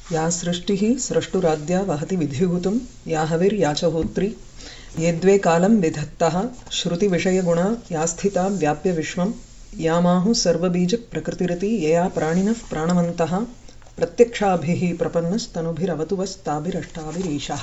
या सृष्टिः स्रष्टुराद्या वहति विधिभूतं या हविर्या च होत्री यद्वे कालं विधत्तः श्रुतिविषयगुणा या स्थिता व्याप्य विश्वं यामाहुः सर्वबीजप्रकृतिरिति यया प्राणिनः प्राणवन्तः प्रत्यक्षाभिः प्रपन्नस्तनुभिरवतु वस्ताभिरष्टाभिरीशः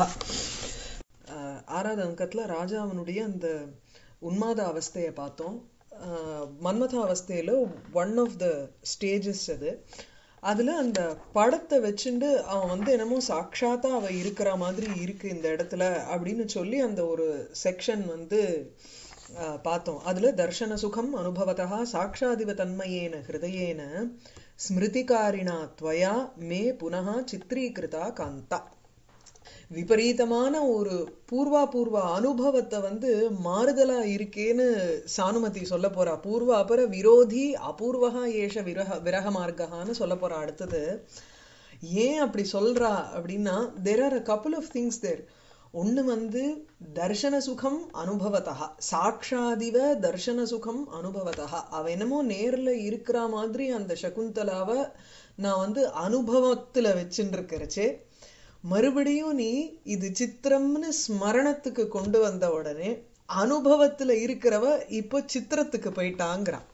ஆஹ் ஆறாவது அங்கத்தில் ராஜாவனுடைய அந்த உன்மாத அவஸ்தையை பார்த்தோம் ஆஹ் மன்மத அவஸ்தையில் ஒன் ஆஃப் த ஸ்டேஜஸ் அது அதில் அந்த படத்தை வச்சுண்டு அவன் வந்து என்னமோ சாட்சாத்தா அவ இருக்கிற மாதிரி இருக்கு இந்த இடத்துல அப்படின்னு சொல்லி அந்த ஒரு செக்ஷன் வந்து ஆஹ் பார்த்தோம் அதில் தர்ஷன சுகம் அனுபவத்தா சாட்சாதிவ தன்மையேன ஹிருதயேன ஸ்மிருதிகாரிணா துவயா மே புனः சித்ரீகிருதா காந்தா விபரீதமான ஒரு பூர்வா பூர்வ அனுபவத்தை வந்து மாறுதலா இருக்கேன்னு சானுமதி சொல்ல போறா பூர்வ அபர விரோதி அபூர்வகா ஏஷ விரக விரக மார்க்ககான்னு சொல்ல போறா அடுத்தது ஏன் அப்படி சொல்றா அப்படின்னா there are a couple of things there ஒன்று வந்து தர்ஷன சுகம் அனுபவத்தா சாட்சாதிவ தர்ஷன சுகம் அனுபவத்தா அவ என்னமோ நேர்ல இருக்கிற மாதிரி அந்த சகுந்தலாவை நான் வந்து அனுபவத்துல வச்சுட்டு இருக்கிறச்சே மறுபடியும் நீ இது சித்திரம்னு ஸ்மரணத்துக்கு கொண்டு வந்த உடனே அனுபவத்துல இருக்கிறவ இப்போ சித்திரத்துக்கு போயிட்டாங்கிறான்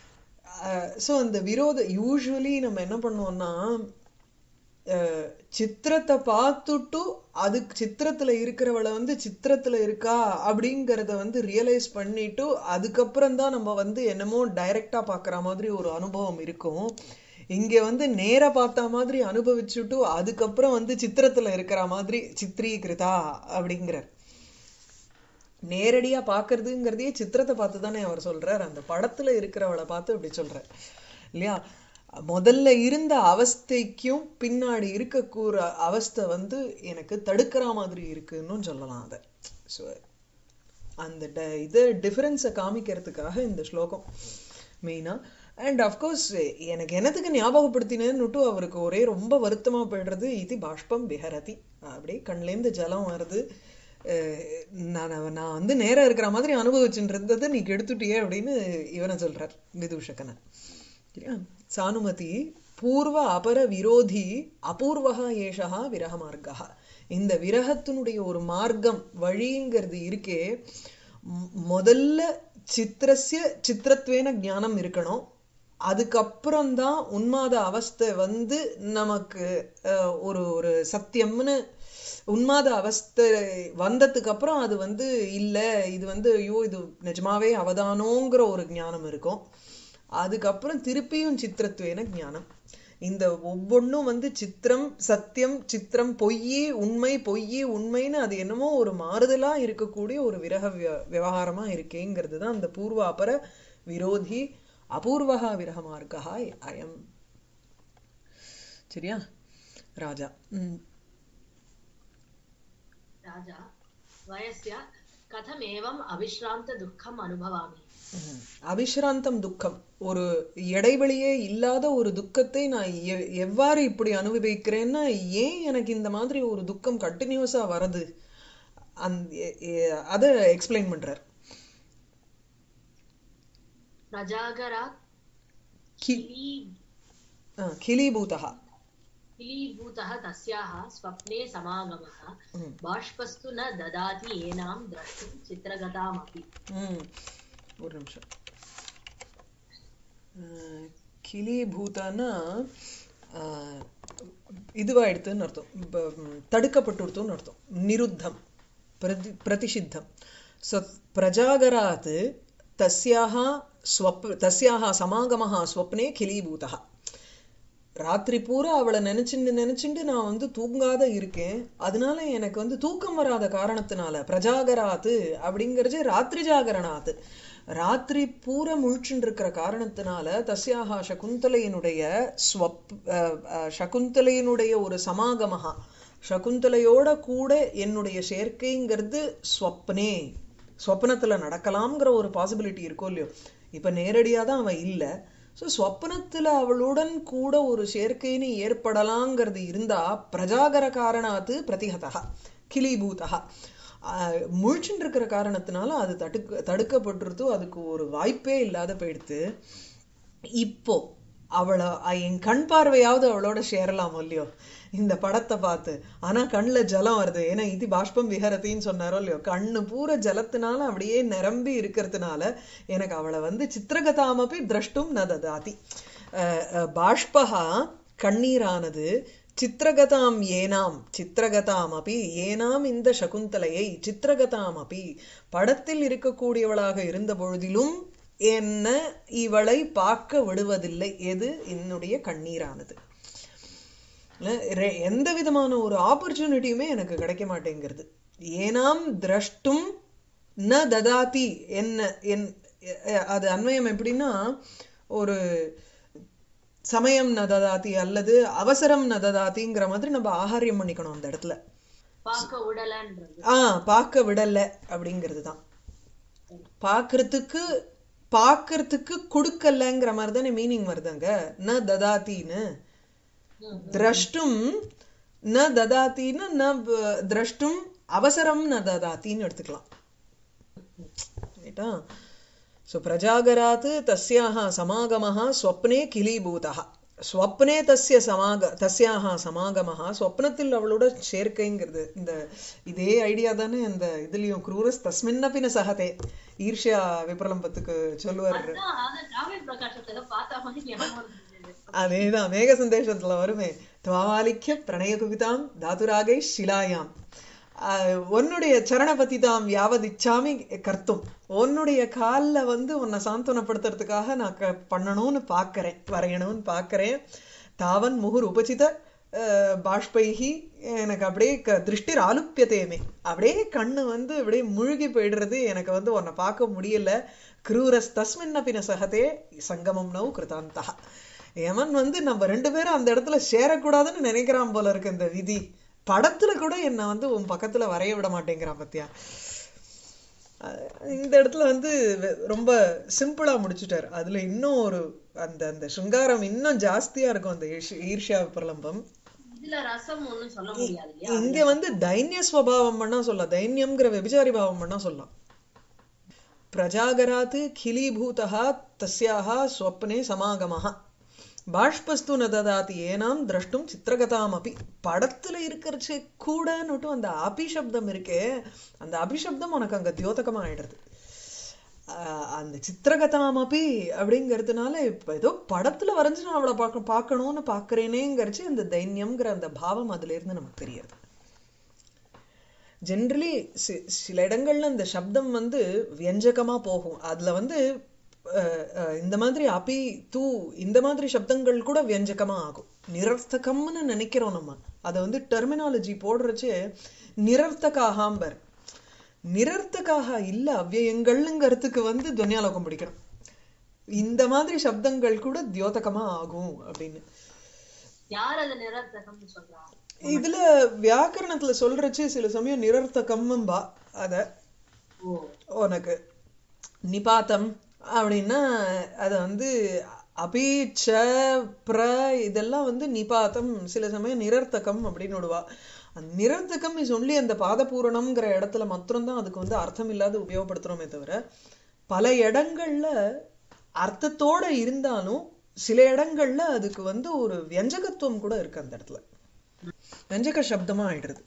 ஸோ அந்த விரோத யூஸ்வலி நம்ம என்ன பண்ணுவோம்னா சித்திரத்தை பார்த்துட்டு அது சித்திரத்துல இருக்கிறவளை வந்து சித்திரத்துல இருக்கா அப்படிங்கிறத வந்து ரியலைஸ் பண்ணிட்டு அதுக்கப்புறம் தான் நம்ம வந்து என்னமோ டைரக்டா பாக்குற மாதிரி ஒரு அனுபவம் இருக்கும் இங்க வந்து நேர பார்த்த மாதிரி அனுபவிச்சுட்டு அதுக்கப்புறம் வந்து சித்திரத்துல இருக்கிற மாதிரி சித்ரீகிருதா அப்படிங்கிறார் நேரடியா பாக்குறதுங்கிறதையே சித்திரத்தை பார்த்து தானே அவர் சொல்றார் அந்த படத்துல இருக்கிறவளை பார்த்து அப்படி சொல்றார் இல்லையா முதல்ல இருந்த அவஸ்தைக்கும் பின்னாடி இருக்கக்கூற அவஸ்தை வந்து எனக்கு தடுக்கிற மாதிரி இருக்குன்னு சொல்லலாம் அதை ஸோ அந்த ட இது டிஃபரன்ஸை காமிக்கிறதுக்காக இந்த ஸ்லோகம் மெயினாக அண்ட் அஃப்கோர்ஸ் எனக்கு என்னத்துக்கு ஞாபகப்படுத்தினேன்னுட்டு அவருக்கு ஒரே ரொம்ப வருத்தமாக போயிடுறது இது பாஷ்பம் விஹரதி அப்படியே கண்லேருந்து ஜலம் வருது நான் நான் வந்து நேரம் இருக்கிற மாதிரி அனுபவிச்சுட்டு இருந்தது நீ கெடுத்துட்டியே அப்படின்னு இவனை சொல்றார் விதூஷகனை சரியா சானுமதி பூர்வ அபர விரோதி அபூர்வகா ஏஷா விரக மார்க்கா இந்த விரகத்தினுடைய ஒரு மார்க்கம் வழிங்கிறது இருக்கே முதல்ல சித்திரஸ்ய சித்திரத்வேன ஞானம் இருக்கணும் அதுக்கப்புறம் தான் உன்மாத அவஸ்தை வந்து நமக்கு ஒரு ஒரு சத்தியம்னு உன்மாத அவஸ்தை வந்ததுக்கு அப்புறம் அது வந்து இல்லை இது வந்து ஐயோ இது நிஜமாவே அவதானோங்கிற ஒரு ஞானம் இருக்கும் அதுக்கப்புறம் திருப்பியும் சித்திரத்துவேன ஞானம் இந்த ஒவ்வொன்றும் வந்து சித்திரம் சத்தியம் சித்திரம் பொய்யி உண்மை பொய்யி உண்மைன்னு அது என்னமோ ஒரு மாறுதலா இருக்கக்கூடிய ஒரு விரக விவகாரமா இருக்கேங்கிறது தான் அந்த பூர்வ அபர விரோதி அபூர்வகா விரக மார்க்கா அயம் சரியா ராஜா உம் राजा वयस्य कथमेवम् अविश्रान्त दुःखम् अनुभवामि அவிஸ்ராந்தம் துக்கம் ஒரு இடைவெளியே இல்லாத ஒரு துக்கத்தை நான் எவ்வாறு இப்படி அனுபவிக்கிறேன்னா ஏன் எனக்கு இந்த மாதிரி ஒரு துக்கம் கண்டினியூஸா வருது அத எக்ஸ்பிளைன் பண்றார் प्रजागरा கிலீபூதா किलीभूतः तस्याः स्वप्ने समागमः बाष्पस्तु न ददाति एनां द्रष्टुं चित्रगतामपि ஒரு நிமிஷம் கிளிபூதானா இதுவாயிடுத்துன்னு அர்த்தம் தடுக்கப்பட்டுடுத்துன்னு அர்த்தம் நிருத்தம் பிரதி பிரதிஷித்தம் ஸோ பிரஜாகராத் தஸ்யாக ஸ்வப் தஸ்யாக சமாகமஹா ஸ்வப்னே கிளீபூதா ராத்திரி பூரா அவளை நினைச்சுண்டு நினைச்சுண்டு நான் வந்து தூங்காத இருக்கேன் அதனால எனக்கு வந்து தூக்கம் வராத காரணத்தினால பிரஜாகராத்து அப்படிங்கிறது ராத்திரி ஜாகரணாத்து ராத்திரி பூரா முழிச்சுட்டு இருக்கிற காரணத்தினால தஸ்யாக சகுந்தலையினுடைய ஸ்வப் சகுந்தலையினுடைய ஒரு சமாகமஹா சகுந்தலையோட கூட என்னுடைய சேர்க்கைங்கிறது ஸ்வப்னே ஸ்வப்னத்துல நடக்கலாம்ங்கிற ஒரு பாசிபிலிட்டி இருக்கும் இல்லையோ இப்ப நேரடியா தான் அவன் இல்லை ஸோ ஸ்வப்னத்தில் அவளுடன் கூட ஒரு சேர்க்கைன்னு ஏற்படலாங்கிறது இருந்தா பிரஜாகர காரணாத்து பிரதிகதா கிளிபூதா முழிச்சுட்டு இருக்கிற காரணத்தினால அது தடுக்க தடுக்கப்பட்டிருத்தோ அதுக்கு ஒரு வாய்ப்பே இல்லாத போயிடுத்து இப்போ அவளை அ- என் கண் பார்வையாவது அவளோட சேரலாம் இல்லையோ இந்த படத்தை பார்த்து ஆனா கண்ணுல ஜலம் வருது ஏன்னா இது பாஷ்பம் விஹரத்தின்னு சொன்னாரோ இல்லையோ கண்ணு பூரா ஜலத்தினால அப்படியே நிரம்பி இருக்கிறதுனால எனக்கு அவளை வந்து சித்திரகதாமப்பி திரஷ்டும் ந ததாதி அஹ், அஹ், பாஷ்பகா கண்ணீரானது சித்திரகதாம் ஏனாம் சித்திரகதாம் அப்பி ஏனாம் இந்த சகுந்தலையை சித்திரகதாம் அப்பி படத்தில் இருக்கக்கூடியவளாக இருந்த பொழுதிலும் என்ன இவளை பார்க்க விடுவதில்லை எது என்னுடைய கண்ணீரானது இல்ல, ரெ- எந்த விதமான ஒரு ஆப்பர்ச்சுனிட்டியுமே எனக்கு கிடைக்க மாட்டேங்கிறது ஏனாம் திரஷ்டும் ந ததாதி என்ன என் எ- அது அன்வயம் எப்படின்னா ஒரு சமயம் ந ததாதி அல்லது அவசரம் ந ததாதிங்கிற மாதிரி நம்ம ஆகாரியம் பண்ணிக்கணும் அந்த இடத்துல பார்க்க விடலன்றது ஆ பார்க்க விடல அப்படிங்கிறது தான் பார்க்கறதுக்கு பார்க்கறதுக்கு கொடுக்கலங்கிற மாதிரி தானே மீனிங் வருதுங்க ந ததாத்தின்னு ம். திரஷ்டும் ந ததாத்தின்னு ந வ- திரஷ்டும் அவசரம் ந ததாத்தின்னு எடுத்துக்கலாம் ரைட்டா ஸோ பிரஜாகராத் தஸ்யாः சமாகமः ஸ்வப்னே கிளீபூதः ஸ்வப்னே தஸ்ய சமாக தஸ்யாः சமாகமः ஸ்வப்னத்தில் அவளோட சேர்க்கைங்கிறது இந்த இதே ஐடியா தானே இந்த இதுலயும் குரூரஸ் தஸ்மின்னபின சகதே ஈர்ஷ்யா விப்ரலம்பத்துக்கு சொல்லுவார் அதான் அதான் காவிய பிரகாசத்துல பார்த்த மாதிரி ஞாபகம் இருந்தது. அதேதான் மேக சந்தேஷத்துல வருமே துவாலிக்க பிரணய குவிதாம் தாதுராகை ஷிலாயாம் ஆஹ் உன்னுடைய சரணபதி தாம் யாவதிச்சாமி கர்த்தும் உன்னுடைய கால்ல வந்து உன்னை சாந்தனப்படுத்துறதுக்காக நான் க- பண்ணணும்னு பார்க்கறேன் வரையணும்னு பார்க்கறேன் தாவன் முகுர் உபசித ஆஹ், பாஷ்பைஹி எனக்கு அப்படியே க திருஷ்டிர் ஆலுப்பியதேமே அப்படியே கண்ணு வந்து அப்படியே முழுகி போயிடுறது எனக்கு வந்து உன்னை பார்க்க முடியல க்ரூரஸ் தஸ்மின் அபின சகதே சங்கமம் நவ் கிருதாந்தா யமன் வந்து நம்ம ரெண்டு பேரும் அந்த இடத்துல சேரக்கூடாதுன்னு நினைக்கிறான் போல இருக்கு இந்த விதி படத்துல கூட என்ன வந்து உன் பக்கத்துல வரைய விட மாட்டேங்கிறான் பத்தியா அஹ் இந்த இடத்துல வந்து வெ- ரொம்ப சிம்பிளா முடிச்சுட்டார் அதுல இன்னும் ஒரு அந்த அந்த சிருங்காரம் இன்னும் ஜாஸ்தியா இருக்கும் அந்த ஈர்ஷ்- ஈர்ஷ்யா பிரலம்பம் இதுல ரசம் ஒண்ணும் சொல்ல முடியாது இல்லையா இங்க வந்து தைன்ய ஸ்வபாவம் பண்ணா சொல்லலாம் தைன்யம்ங்கிற விபிச்சாரி பாவம் பண்ணா சொல்லலாம் பிரஜாகராத் கிளீபூதா தஸ்யாः ஸ்வப்னே சமாகமः பாஷ்பஸ்து ந ததாதி ஏனாம் திரஷ்டும் சித்திரகதாமபி படத்துல இருக்கிறச்சு கூடன்னுட்டும் அந்த அபிசப்தம் இருக்கே அந்த அபிசப்தம் உனக்கு அங்க தியோதகமா ஆயிடுறது ஆஹ் அந்த சித்திரகதாமபி அப்படிங்கிறதுனால இப்ப ஏதோ படத்துல வரைஞ்சு நான் அவளை பார்க்க பார்க்கணும்னு பார்க்கறேனேங்கிறச்சு அந்த தைன்யம்ங்கிற அந்த பாவம் அதுல இருந்து நமக்கு தெரியாது ஜென்ரலி சில இடங்கள்ல அந்த சப்தம் வந்து வியஞ்சகமா போகும் அதுல வந்து அஹ், அஹ், இந்த மாதிரி அபி தூ இந்த மாதிரி சப்தங்கள் கூட வியஞ்சகமா ஆகும் நிரர்த்தகம்னு நினைக்கிறோம் நம்ம அதை வந்து டெர்மினாலஜி போடுறச்சு நிரர்த்தகாகாம்பர் நிரர்த்தகாக இல்ல அவ்யயங்கள்ங்கிறதுக்கு வந்து துவனியாலோகம் பிடிக்கணும் இந்த மாதிரி சப்தங்கள் கூட தியோதகமா ஆகும் அப்படின்னு யார் அதை நிரர்த்தகம்னு சொல்றா இதுல வியாக்கரணத்துல சொல்றச்சு சில சமயம் நிரர்த்தகம்பா அத ஓ உனக்கு நிபாத்தம் அப்படின்னா அத வந்து அபீச்ச பிர இதெல்லாம் வந்து நிபாத்தம் சில சமயம் நிரர்த்தகம் அப்படின்னு விடுவா அந்த நிரர்த்தகம் இஸ் ஒன்லி அந்த பாதபூரணம்ங்கிற இடத்துல மாத்திரம்தான் அதுக்கு வந்து அர்த்தம் இல்லாத உபயோகப்படுத்துறோமே தவிர பல இடங்கள்ல அர்த்தத்தோட இருந்தாலும் சில இடங்கள்ல அதுக்கு வந்து ஒரு வியஞ்சகத்துவம் கூட இருக்கு அந்த இடத்துல व्यञ्जक शब्दमा आயிடுறது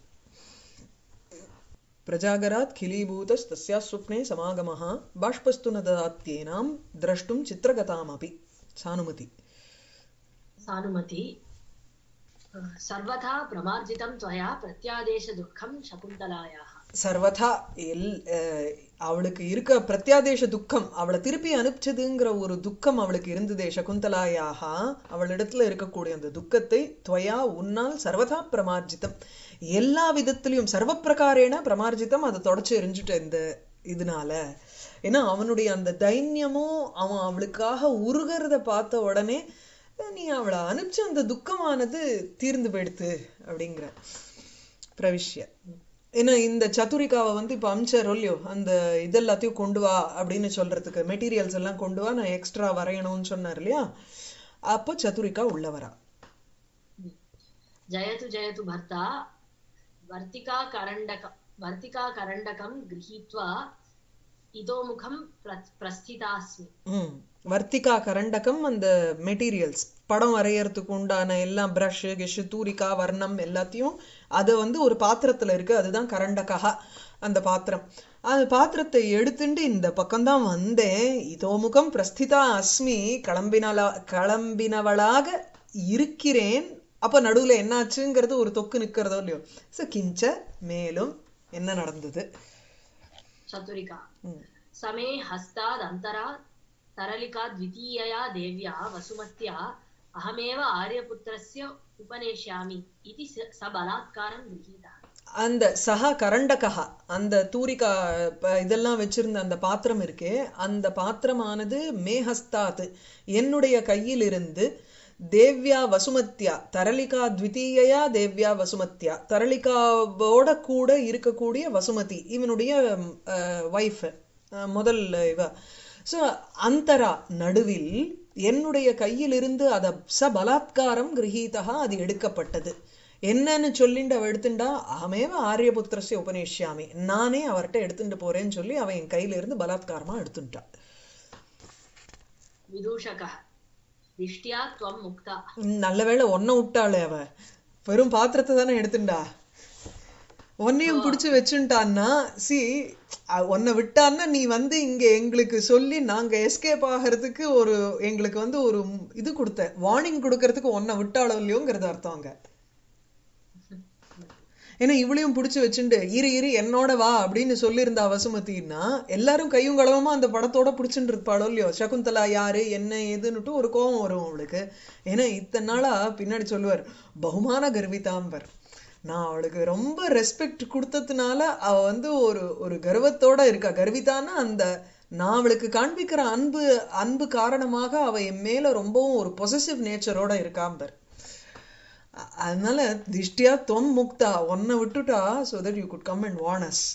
प्रजागरात् खिलीभूतस्तस्याः स्वप्ने समागमः बाष्पस्तु न ददात्येनां द्रष्टुं चित्रगतामपि सानुमति सानुमति सर्वथा प्रमार्जितं त्वया प्रत्यादेशदुःखं शकुन्तलायाः சர்வதா எல் அஹ், அவளுக்கு இருக்க பிரத்யாதேச துக்கம் அவளை திருப்பி அனுப்பிச்சதுங்கிற ஒரு துக்கம் அவளுக்கு இருந்ததே சகுந்தலாயாக அவளிடத்துல இருக்கக்கூடிய அந்த துக்கத்தை துவயா உன்னால் சர்வதா பிரமார்ஜிதம் எல்லா விதத்திலையும் சர்வ பிரகாரேன பிரமார்ஜிதம் அதை தொடச்சு எரிஞ்சுட்ட இந்த இதனால ஏன்னா அவனுடைய அந்த தைன்யமும் அவன் அவளுக்காக உருகிறத பார்த்த உடனே நீ அவளை அனுப்பிச்ச அந்த துக்கமானது தீர்ந்து போயிடுத்து அப்படிங்கிற பிரவிஷ்ய ஏன்னா இந்த சதுரிகாவை வந்து இப்ப அமிச்சார் இல்லையோ அந்த இதெல்லாத்தையும் கொண்டு வா அப்படின்னு சொல்றதுக்கு மெட்டீரியல்ஸ் எல்லாம் கொண்டு வா நான் எக்ஸ்ட்ரா வரையணும்னு சொன்னார் இல்லையா அப்போ சதுரிகா உள்ள வரா जयतु जयतु भर्ता वर्तिकाकरण्डक वर्तिकाकरण्डकं गृहीत्वा இதோமுகம் பிர- பிரஸ்திதாஸ்மி ம் வர்த்திகா கரண்டகம் அந்த மெட்டீரியல்ஸ் படம் வரையறதுக்கு உண்டான எல்லாம் ப்ரஷ் கிஷ் தூரிகா வர்ணம் எல்லாத்தையும் அது வந்து ஒரு பாத்திரத்துல இருக்கு அதுதான் கரண்டகா அந்த பாத்திரம் அந்த பாத்திரத்தை எடுத்துட்டு இந்த பக்கம்தான் வந்தேன் இதோமுகம் பிரஸ்திதா அஸ்மி கிளம்பினலா கிளம்பினவளாக இருக்கிறேன் அப்ப நடுவுல என்னாச்சுங்கிறது ஒரு தொக்கு நிக்கிறதோ இல்லையோ சோ கிஞ்ச மேலும் என்ன நடந்தது चतुरिका ம். समे हस्तादन्तरा तरलिका द्वितीयया देव्या वसुमत्या अहमेव आर्यपुत्रस्य उपनेष्यामि इति स स बलात्कारं गृहीतः அந்த சஹா கரண்டகா அந்த தூரிகா ப- இதெல்லாம் வச்சிருந்த அந்த பாத்திரம் இருக்கே அந்த பாத்திரமானது மேஹஸ்தாத் என்னுடைய கையிலிருந்து தேவ்யா வசுமத்யா தரளிகா த்விதீயா தேவ்யா வசுமத்யா தரளிகாவோட கூட இருக்கக்கூடிய வசுமதி இவனுடைய ஒய்ஃப் முதல் இவ சோ அந்தரா நடுவில் என்னுடைய கையிலிருந்து அத ச பலாத்காரம் கிரகீதா அது எடுக்கப்பட்டது என்னன்னு சொல்லிட்டு அவ எடுத்துண்டா அகமேவ ஆரியபுத்திரஸ்ய உபநேஷ்யாமி நானே அவர்கிட்ட எடுத்துட்டு போறேன்னு சொல்லி அவன் என் கையில இருந்து பலாத்காரமா எடுத்துட்டா विदूषकः दिष्ट्या त्वं मुक्ता நல்ல வேளை ஒன்ன விட்டாளே அவ வெறும் பாத்திரத்தை தானே எடுத்துண்டா உன்னையும் பிடிச்சு வச்சுட்டான்னா சி உன்னை விட்டான்னா நீ வந்து இங்க எங்களுக்கு சொல்லி நாங்க எஸ்கேப் ஆகிறதுக்கு ஒரு எங்களுக்கு வந்து ஒரு இது கொடுத்த வார்னிங் கொடுக்கறதுக்கு உன்னை விட்டாளோ இல்லையோங்கிறது அர்த்தம் அங்க ஏன்னா இவளையும் பிடிச்சு வச்சுண்டு இரு இரு என்னோட வா அப்படின்னு சொல்லியிருந்தா வசுமதினா எல்லாரும் கையும் களவுமா அந்த படத்தோட பிடிச்சுட்டு இருப்பாளோ இல்லையோ சகுந்தலா யாரு என்ன ஏதுன்னுட்டு ஒரு கோபம் வரும் அவளுக்கு ஏன்னா இத்தனை நாளா பின்னாடி சொல்லுவார் பகுமான கர்விதாம்பர் நான் அவளுக்கு ரொம்ப ரெஸ்பெக்ட் கொடுத்ததுனால அவ வந்து ஒரு ஒரு கர்வத்தோட இருக்கா கர்விதான்னா அந்த நான் அவளுக்கு காண்பிக்கிற அன்பு அன்பு காரணமாக அவ என் மேல ரொம்பவும் ஒரு பொசசிவ் நேச்சரோட இருக்காம்பர் அ- அதனால திஷ்டியா தொம் முக்தா உன்னை விட்டுட்டா so that you could come and warn us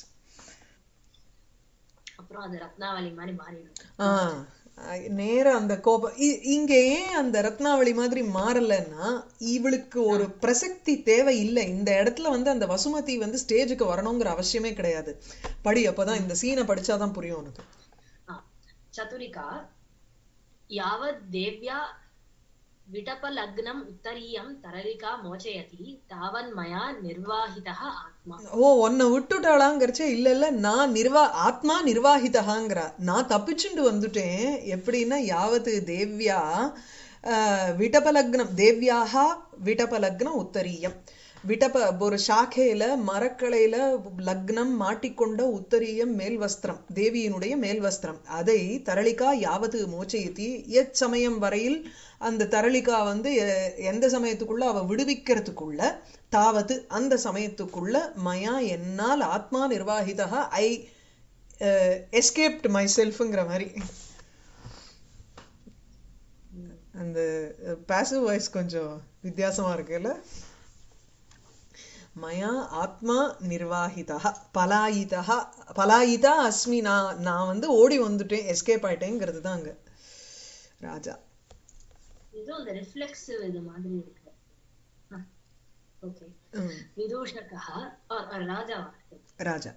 அப்புறம் அது ரத்னாவளி மாதிரி மாறிடும் ஆ அ- நேரா அந்த கோபம் இ- இங்க ஏன் அந்த ரத்னாவளி மாதிரி மாறலைன்னா இவளுக்கு ஒரு பிரசக்தி தேவை இல்லை இந்த இடத்துல வந்து அந்த வசுமதி வந்து ஸ்டேஜுக்கு வரணுங்கிற அவசியமே கிடையாது படி அப்பதான் இந்த சீனை படிச்சாதான் புரியும் உனக்கு ஆ. चतुरिका यावत् देव्या विटपलग्नम् उत्तरीयं तरलिका मोचयति तावन्मया निर्वाहितः आत्मा ஓ உன்னை விட்டுட்டாளாங்கிறச்சே இல்ல இல்ல நான் நிர்வா ஆத்மா நிர்வாகிதகாங்கிறா நான் தப்பிச்சுண்டு வந்துட்டேன் எப்படின்னா யாவது தேவ்யா ஆஹ், விடபலக்னம் தேவ்யாஹா விடபலக்னம் உத்தரீயம் விடப ஒரு சாக்கையில மரக்கலையில லக்னம் மாட்டிக்கொண்ட உத்தரீயம் மேல் வஸ்திரம் தேவியினுடைய மேல் வஸ்திரம் அதை தரளிகா யாவது மோச்சயத்தி எச் சமயம் வரையில் அந்த தரளிகா வந்து எ- எந்த சமயத்துக்குள்ள அவ விடுவிக்கிறதுக்குள்ள தாவது அந்த சமயத்துக்குள்ள மயா என்னால் ஆத்மா நிர்வாகிதா ஐ எஸ்கேப்ட் மை செல்ஃப்ங்கிற மாதிரி அந்த பாசிவ் வாய்ஸ் கொஞ்சம் வித்தியாசமா இருக்குல்ல மயா ஆத்மா நிர்வாகிதா பலாயிதா பலாயிதா அஸ்மி நான் நான் வந்து ஓடி வந்துட்டேன் எஸ்கேப் ஆயிட்டேங்கிறது தான் அங்க ராஜா இதுவும் அந்த ரிஃப்ளெக்சிவ் இது மாதிரி இருக்கு ஓகே ம், विदूषकः और और राजा ராஜா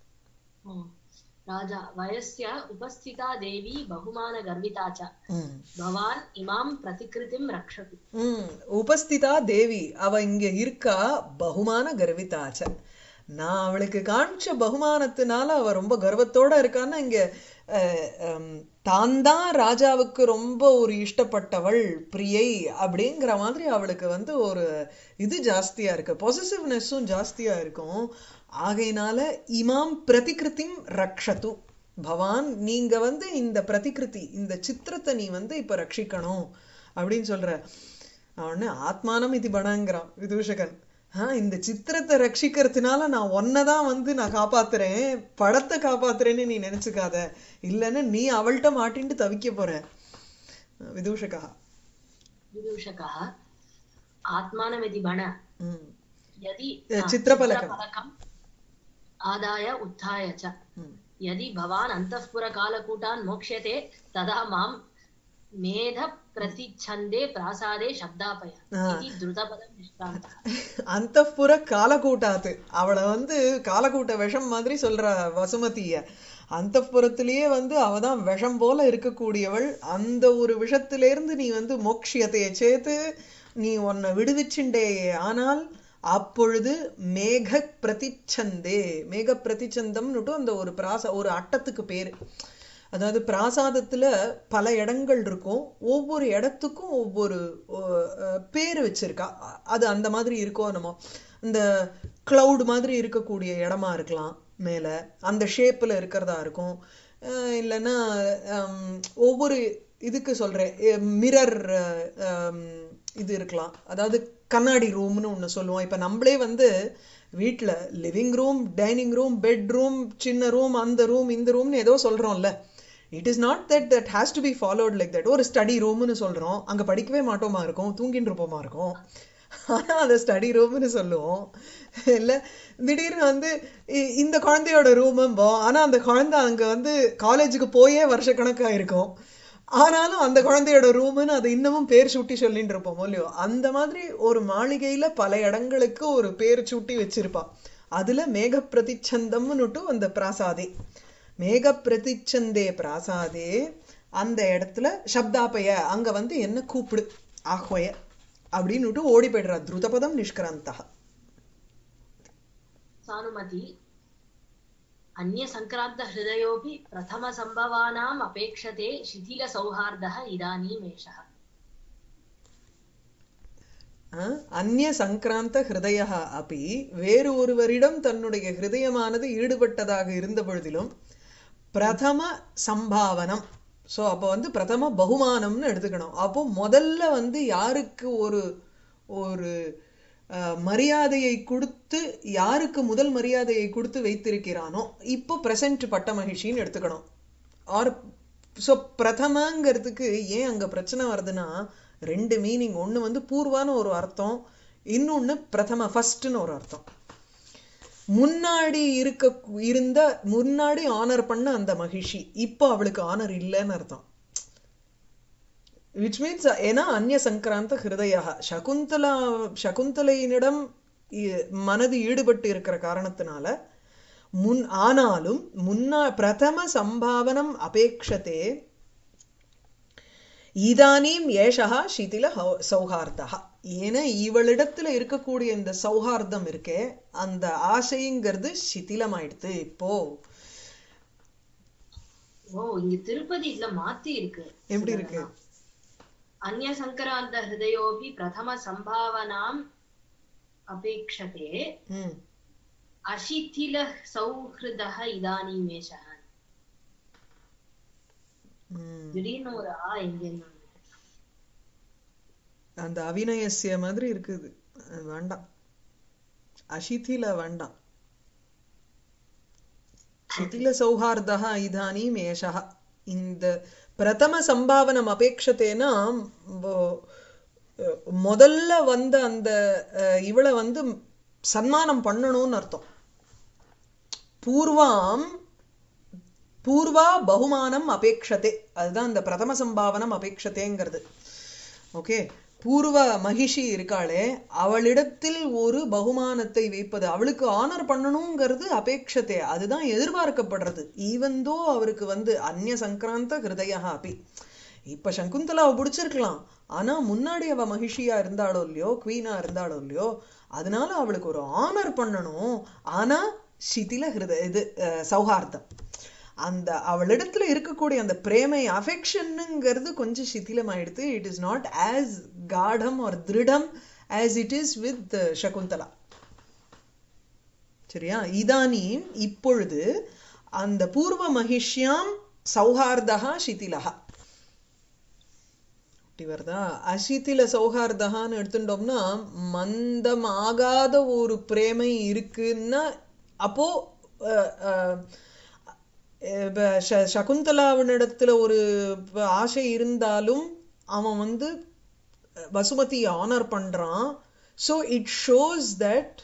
राजा वयस्य उपस्थिता देवी बहुमानगर्विता च ம் भवान् इमां प्रतिकृतिं रक्षतु ம் உபஸ்திதா தேவி அவ இங்க இருக்கா பகுமான கர்விதாச்ச நான் அவளுக்கு காமிச்ச பகுமானத்தினால அவ ரொம்ப கர்வத்தோட இருக்கான்னா இங்க அஹ், ஹம், தான் தான் ராஜாவுக்கு ரொம்ப ஒரு இஷ்டப்பட்டவள் பிரியை அப்படிங்கிற மாதிரி அவளுக்கு வந்து ஒரு இது ஜாஸ்தியா இருக்கு பொசசிவ்னஸும் ஜாஸ்தியா இருக்கும் ஆகையினால இமாம் பிரதிகிருத்திம் ரக்ஷது பவான் நீங்க வந்து இந்த பிரதிகிருதி இந்த சித்திரத்தை நீ வந்து இப்ப ரட்சிக்கணும் அப்படின்னு சொல்ற அவனு ஆத்மானம் இது பணங்கிறான் விதூஷகன் ஆஹ் இந்த சித்திரத்தை ரட்சிக்கிறதுனால நான் ஒன்னதான் வந்து நான் காப்பாத்துறேன் படத்தை காப்பாத்துறேன்னு நீ நினைச்சுக்காத இல்லைன்னு நீ அவள்கிட்ட மாட்டின்ட்டு தவிக்க போற விதூஷகா विदूषकः आत्मानमिति बण ம் यदि अ, आ, चित्रफलकम्। चित्रफलकम् आदाय उत्थाय च ம் यदि भवान् अन्तःपुरकालकूटान् मोक्ष्यते तदा मां मेध प्रतिच्छन्दे प्रासादे शब्दापय आ। इति द्रुतपदं निष्क्रान्तः அந்தப்புற காலக்கூட்டாத்து அவளை வந்து காலக்கூட்ட விஷம் மாதிரி சொல்ற வசுமதிய அந்த புறத்திலேயே வந்து அவ தான் விஷம் போல இருக்கக்கூடியவள் அந்த ஒரு விஷத்திலேருந்து நீ வந்து மோக்ஷியத்தையை சேர்த்து நீ உன்னை விடுவிச்சுண்டே ஆனால் அப்பொழுது மேக பிரதிச்சந்தே மேக பிரதிச்சந்தம்னுட்டு அந்த ஒரு பிராச ஒரு அட்டத்துக்கு பேரு அதாவது பிராசாதத்துல பல இடங்கள் இருக்கும் ஒவ்வொரு இடத்துக்கும் ஒவ்வொரு அஹ், அஹ், பேரு வச்சிருக்கா அ- அது அந்த மாதிரி இருக்கோ நம்ம இந்த கிளவுட் மாதிரி இருக்கக்கூடிய இடமா இருக்கலாம் மேல அந்த ஷேப்ல இருக்கிறதா இருக்கும் அஹ், இல்லைன்னா ஹம், ஒவ்வொரு இதுக்கு சொல்றேன் மிரர் இது இருக்கலாம் அதாவது கண்ணாடி ரூம்னு ஒண்ணு சொல்லுவோம் இப்ப நம்மளே வந்து வீட்ல living room dining room bedroom சின்ன ரூம் அந்த ரூம் இந்த ரூம்னு ஏதோ சொல்றோம்ல it is not that that has to be followed like that ஒரு ஸ்டடி ரூம்னு சொல்றோம் அங்க படிக்கவே மாட்டோமா இருக்கும் தூங்கிட்டு இருப்போமா இருக்கும் ஆனா அதை ஸ்டடி ரூம்னு சொல்லுவோம் இல்ல திடீர்னு வந்து இ- இந்த குழந்தையோட ரூமும்போம் ஆனா அந்த குழந்தை அங்க வந்து காலேஜுக்கு போயே வருஷக்கணக்கா இருக்கும் ஆனாலும் அந்த குழந்தையோட ரூம்னு அதை இன்னமும் பேர் சூட்டி சொல்லிட்டு இருப்போம் இல்லையோ அந்த மாதிரி ஒரு மாளிகையில பல இடங்களுக்கு ஒரு பேர் சூட்டி வச்சிருப்பா அதுல மேக பிரதிச்சந்தம்னுட்டு அந்த பிராசாதே மேக பிரதிச்சந்தே பிராசாதே அந்த இடத்துல சப்தாபய அங்க வந்து என்ன கூப்பிடு ஆஹ்வய அப்படின்னுட்டு ஓடி போயிடுறா துருதபதம் நிஷ்கிராந்தா सानुमति अन्यसङ्क्रान्तहृदयोऽपि प्रथमसम्भवानाम् अपेक्षते शिथिलसौहार्दः इदानीमेषः அஹ், அந்நிய சங்கிராந்த ஹிருதய அப்படி வேறு ஒருவரிடம் தன்னுடைய ஹிருதயமானது ஈடுபட்டதாக இருந்த பொழுதிலும் பிரதம சம்பாவனம் சோ அப்போ வந்து பிரதம பகுமானம்னு எடுத்துக்கணும் அப்போ முதல்ல வந்து யாருக்கு ஒரு ஒரு அஹ், மரியாதையை கொடுத்து யாருக்கு முதல் மரியாதையை கொடுத்து வைத்திருக்கிறானோ இப்போ பிரசன்ட் பட்ட மகிழ்ச்சின்னு எடுத்துக்கணும் ஆர் ஸோ பிரதமங்கிறதுக்கு ஏன் அங்க பிரச்சனை வருதுன்னா ரெண்டு மீனிங் ஒண்ணு வந்து பூர்வான ஒரு அர்த்தம் இன்னொன்னு பிரதம ஃபர்ஸ்ட்னு ஒரு அர்த்தம் முன்னாடி இருக்க இருந்த முன்னாடி ஆனர் பண்ண அந்த மகிழ்ச்சி இப்போ அவளுக்கு ஆனர் இல்லைன்னு அர்த்தம் விச் மீன்ஸ் ஏன்னா அந்நிய சங்கராந்த ஹிருதயா சகுந்தலா சகுந்தலையினிடம் இ- மனது ஈடுபட்டு இருக்கிற காரணத்தினால முன் ஆனாலும் முன்னா பிரதம சம்பாவனம் அபேக்ஷதே இதானீம் ஏஷா சிதில ஹௌ- சௌஹார்தா ஏன்னா இவளிடத்துல இருக்கக்கூடிய இந்த சௌஹார்தம் இருக்கே அந்த ஆசைங்கிறது சிதிலமாயிடுது இப்போ ஓ இங்க திருப்பதி இதுல மாத்தி இருக்கு எப்படி இருக்கு अन्य सङ्क्रान्त हृदयोऽपि प्रथमसम्भावनाम् अपेक्षते ம் अशिथिलः सौहृदः इदानीमेषः ம். திடீர்னு ஒரு ஆ இங்க இருந்து அந்த அவிநயசிய மாதிரி இருக்குது அது வேண்டாம் அசிதில வேண்டாம் சிதில சௌஹார்தா இதானீம் ஏஷா இந்த பிரதம சம்பாவனம் அபேட்சத்தேனா போ- அஹ் முதல்ல வந்த அந்த அஹ், இவளை வந்து சன்மானம் பண்ணணும்னு அர்த்தம் பூர்வாம் பூர்வா பகுமானம் அபேக்ஷதே அதுதான் இந்த பிரதம சம்பாவனம் அபேக்ஷதேங்கிறது ஓகே பூர்வ மகிஷி இருக்காளே அவளிடத்தில் ஒரு பகுமானத்தை வைப்பது அவளுக்கு ஆனர் பண்ணணுங்கிறது அபேட்சத்தே அதுதான் எதிர்பார்க்கப்படுறது ஈவந்தோ அவருக்கு வந்து அந்நிய சங்கராந்த ஹிருதயா அப்படி இப்ப சகுந்தலாவை பிடிச்சிருக்கலாம் ஆனா முன்னாடி அவ மகிழ்ச்சியா இருந்தாளோ இல்லையோ குவீனா இருந்தாளோ இல்லையோ அதனால அவளுக்கு ஒரு ஆனர் பண்ணணும் ஆனா சிதில ஹிருதய இது அஹ், சௌஹார்தம் அந்த அவளிடத்துல இருக்கக்கூடிய அந்த பிரேமை அஃபெக்ஷனுங்கிறது கொஞ்சம் சிதிலமாயிடுது இட் இஸ் நாட் ஆஸ் காடம் ஆர் திருடம் as it is with Shakuntala சரியா இதானீம் இப்பொழுது அந்த பூர்வ மகிஷ்யாம் சௌஹார்தா சிதிலஹா இப்படி வருதா அசிதில சௌஹார்தகான்னு எடுத்துட்டோம்னா மந்தமாகாத ஒரு பிரேமை இருக்குன்னா அப்போ அஹ், அஹ், இப்ப ச- சகுந்தலாவினிடத்துல ஒரு ப- ஆசை இருந்தாலும் அவன் வந்து வசுமதி ஆனர் பண்றான் ஸோ இட் ஷோஸ் தட்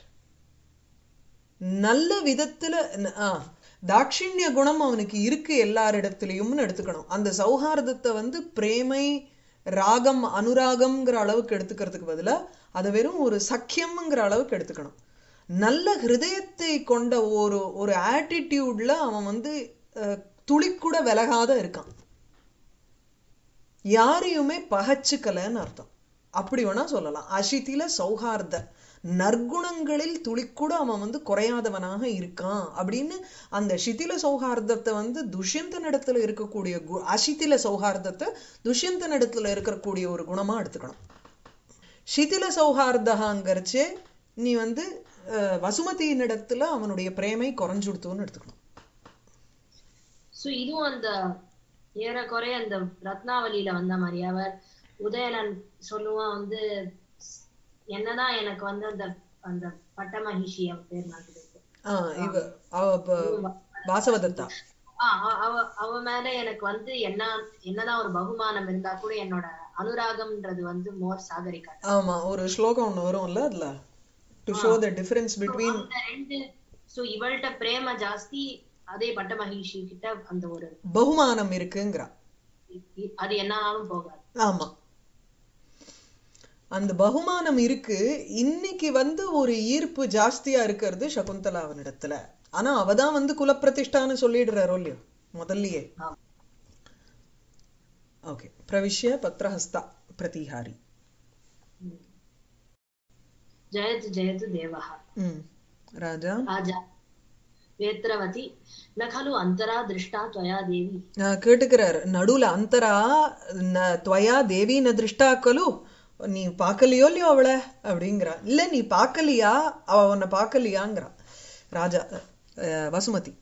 நல்ல விதத்துல ந- ஆ, தாட்சிண்ய குணம் அவனுக்கு இருக்கு எல்லாரிடத்துலயும்னு எடுத்துக்கணும் அந்த சௌஹார்தத்தை வந்து பிரேமை ராகம் அனுராகம்ங்கிற அளவுக்கு எடுத்துக்கிறதுக்கு பதிலா அதை வெறும் ஒரு சக்கியம்ங்கிற அளவுக்கு எடுத்துக்கணும் நல்ல ஹிருதயத்தை கொண்ட ஒரு ஒரு ஆட்டிடியூட்ல அவன் வந்து அஹ், துளி கூட விலகாத இருக்கான் யாரையுமே பகச்சுக்கலன்னு அர்த்தம் அப்படி வேணா சொல்லலாம் அசித்தில சௌஹார்த நற்குணங்களில் துளிக்கூட அவன் வந்து குறையாதவனாக இருக்கான் அப்படின்னு அந்த சிதில சௌஹார்தத்தை வந்து துஷ்யந்தனிடத்துல இருக்கக்கூடிய கு- அசித்தில சௌஹார்தத்தை துஷ்யந்தனிடத்துல இருக்கக்கூடிய ஒரு குணமா எடுத்துக்கணும் சிதில சௌஹார்தகாங்கிறச்சே நீ வந்து அஹ், வசுமதியினிடத்துல அவனுடைய பிரேமை குறைஞ்சுடுத்தோன்னு எடுத்துக்கணும் சோ இதுவும் அந்த ஏறக்குறைய அந்த ரத்னாவலியில வந்த மாதிரி அவர் உதயணன் சொல்லுவான் வந்து என்னதான் எனக்கு வந்து அந்த அந்த பட்டமகிஷி அவ பேர் மாதிரி ஆஹ் இவ அவ ப- வாசவதத்தா அவ அவ மேல எனக்கு வந்து என்ன என்னதான் ஒரு பகுமானம் இருந்தா கூட என்னோட அனுராகம்ன்றது வந்து மோர் சாகரிக்கா ஆமா ஒரு ஸ்லோகம் ஒண்ணு வரும்ல அதுல to show the difference between அந்த ரெண்டு சோ இவள்கிட்ட பிரேம ஜாஸ்தி அதே பட்டமகிஷி கிட்ட அந்த ஒரு பகுமானம் இருக்குங்கிறா இ- அது என்னாலும் போகாது ஆமா அந்த பகுமானம் இருக்கு இன்னைக்கு வந்து ஒரு ஈர்ப்பு ஜாஸ்தியா இருக்கிறது சகுந்தலா அவனிடத்துல ஆனா அவதான் வந்து குலப்பிரதிஷ்டான்னு சொல்லிடுறாரோ இல்லையோ முதல்லயே ஆமா. ஓகே பிரவிஷ்ய பத்ரஹஸ்தா பிரதிஹாரி ஜெயத்து ஜெயத்து தேவः ம் ராஜா ராஜா வேத்ரவதி ந खलु अन्तरा दृष्टा त्वया देवी நான் கேட்டுக்கிறார் நடுவுல அந்தரா ந- துவயா தேவி ந திருஷ்டா கலு நீ பார்க்கலையோ இல்லையோ அவளை அப்படிங்கிறா இல்ல நீ பார்க்கலையா அவ உன்னை பார்க்கலையாங்கிறா ராஜா அஹ், வசுமதி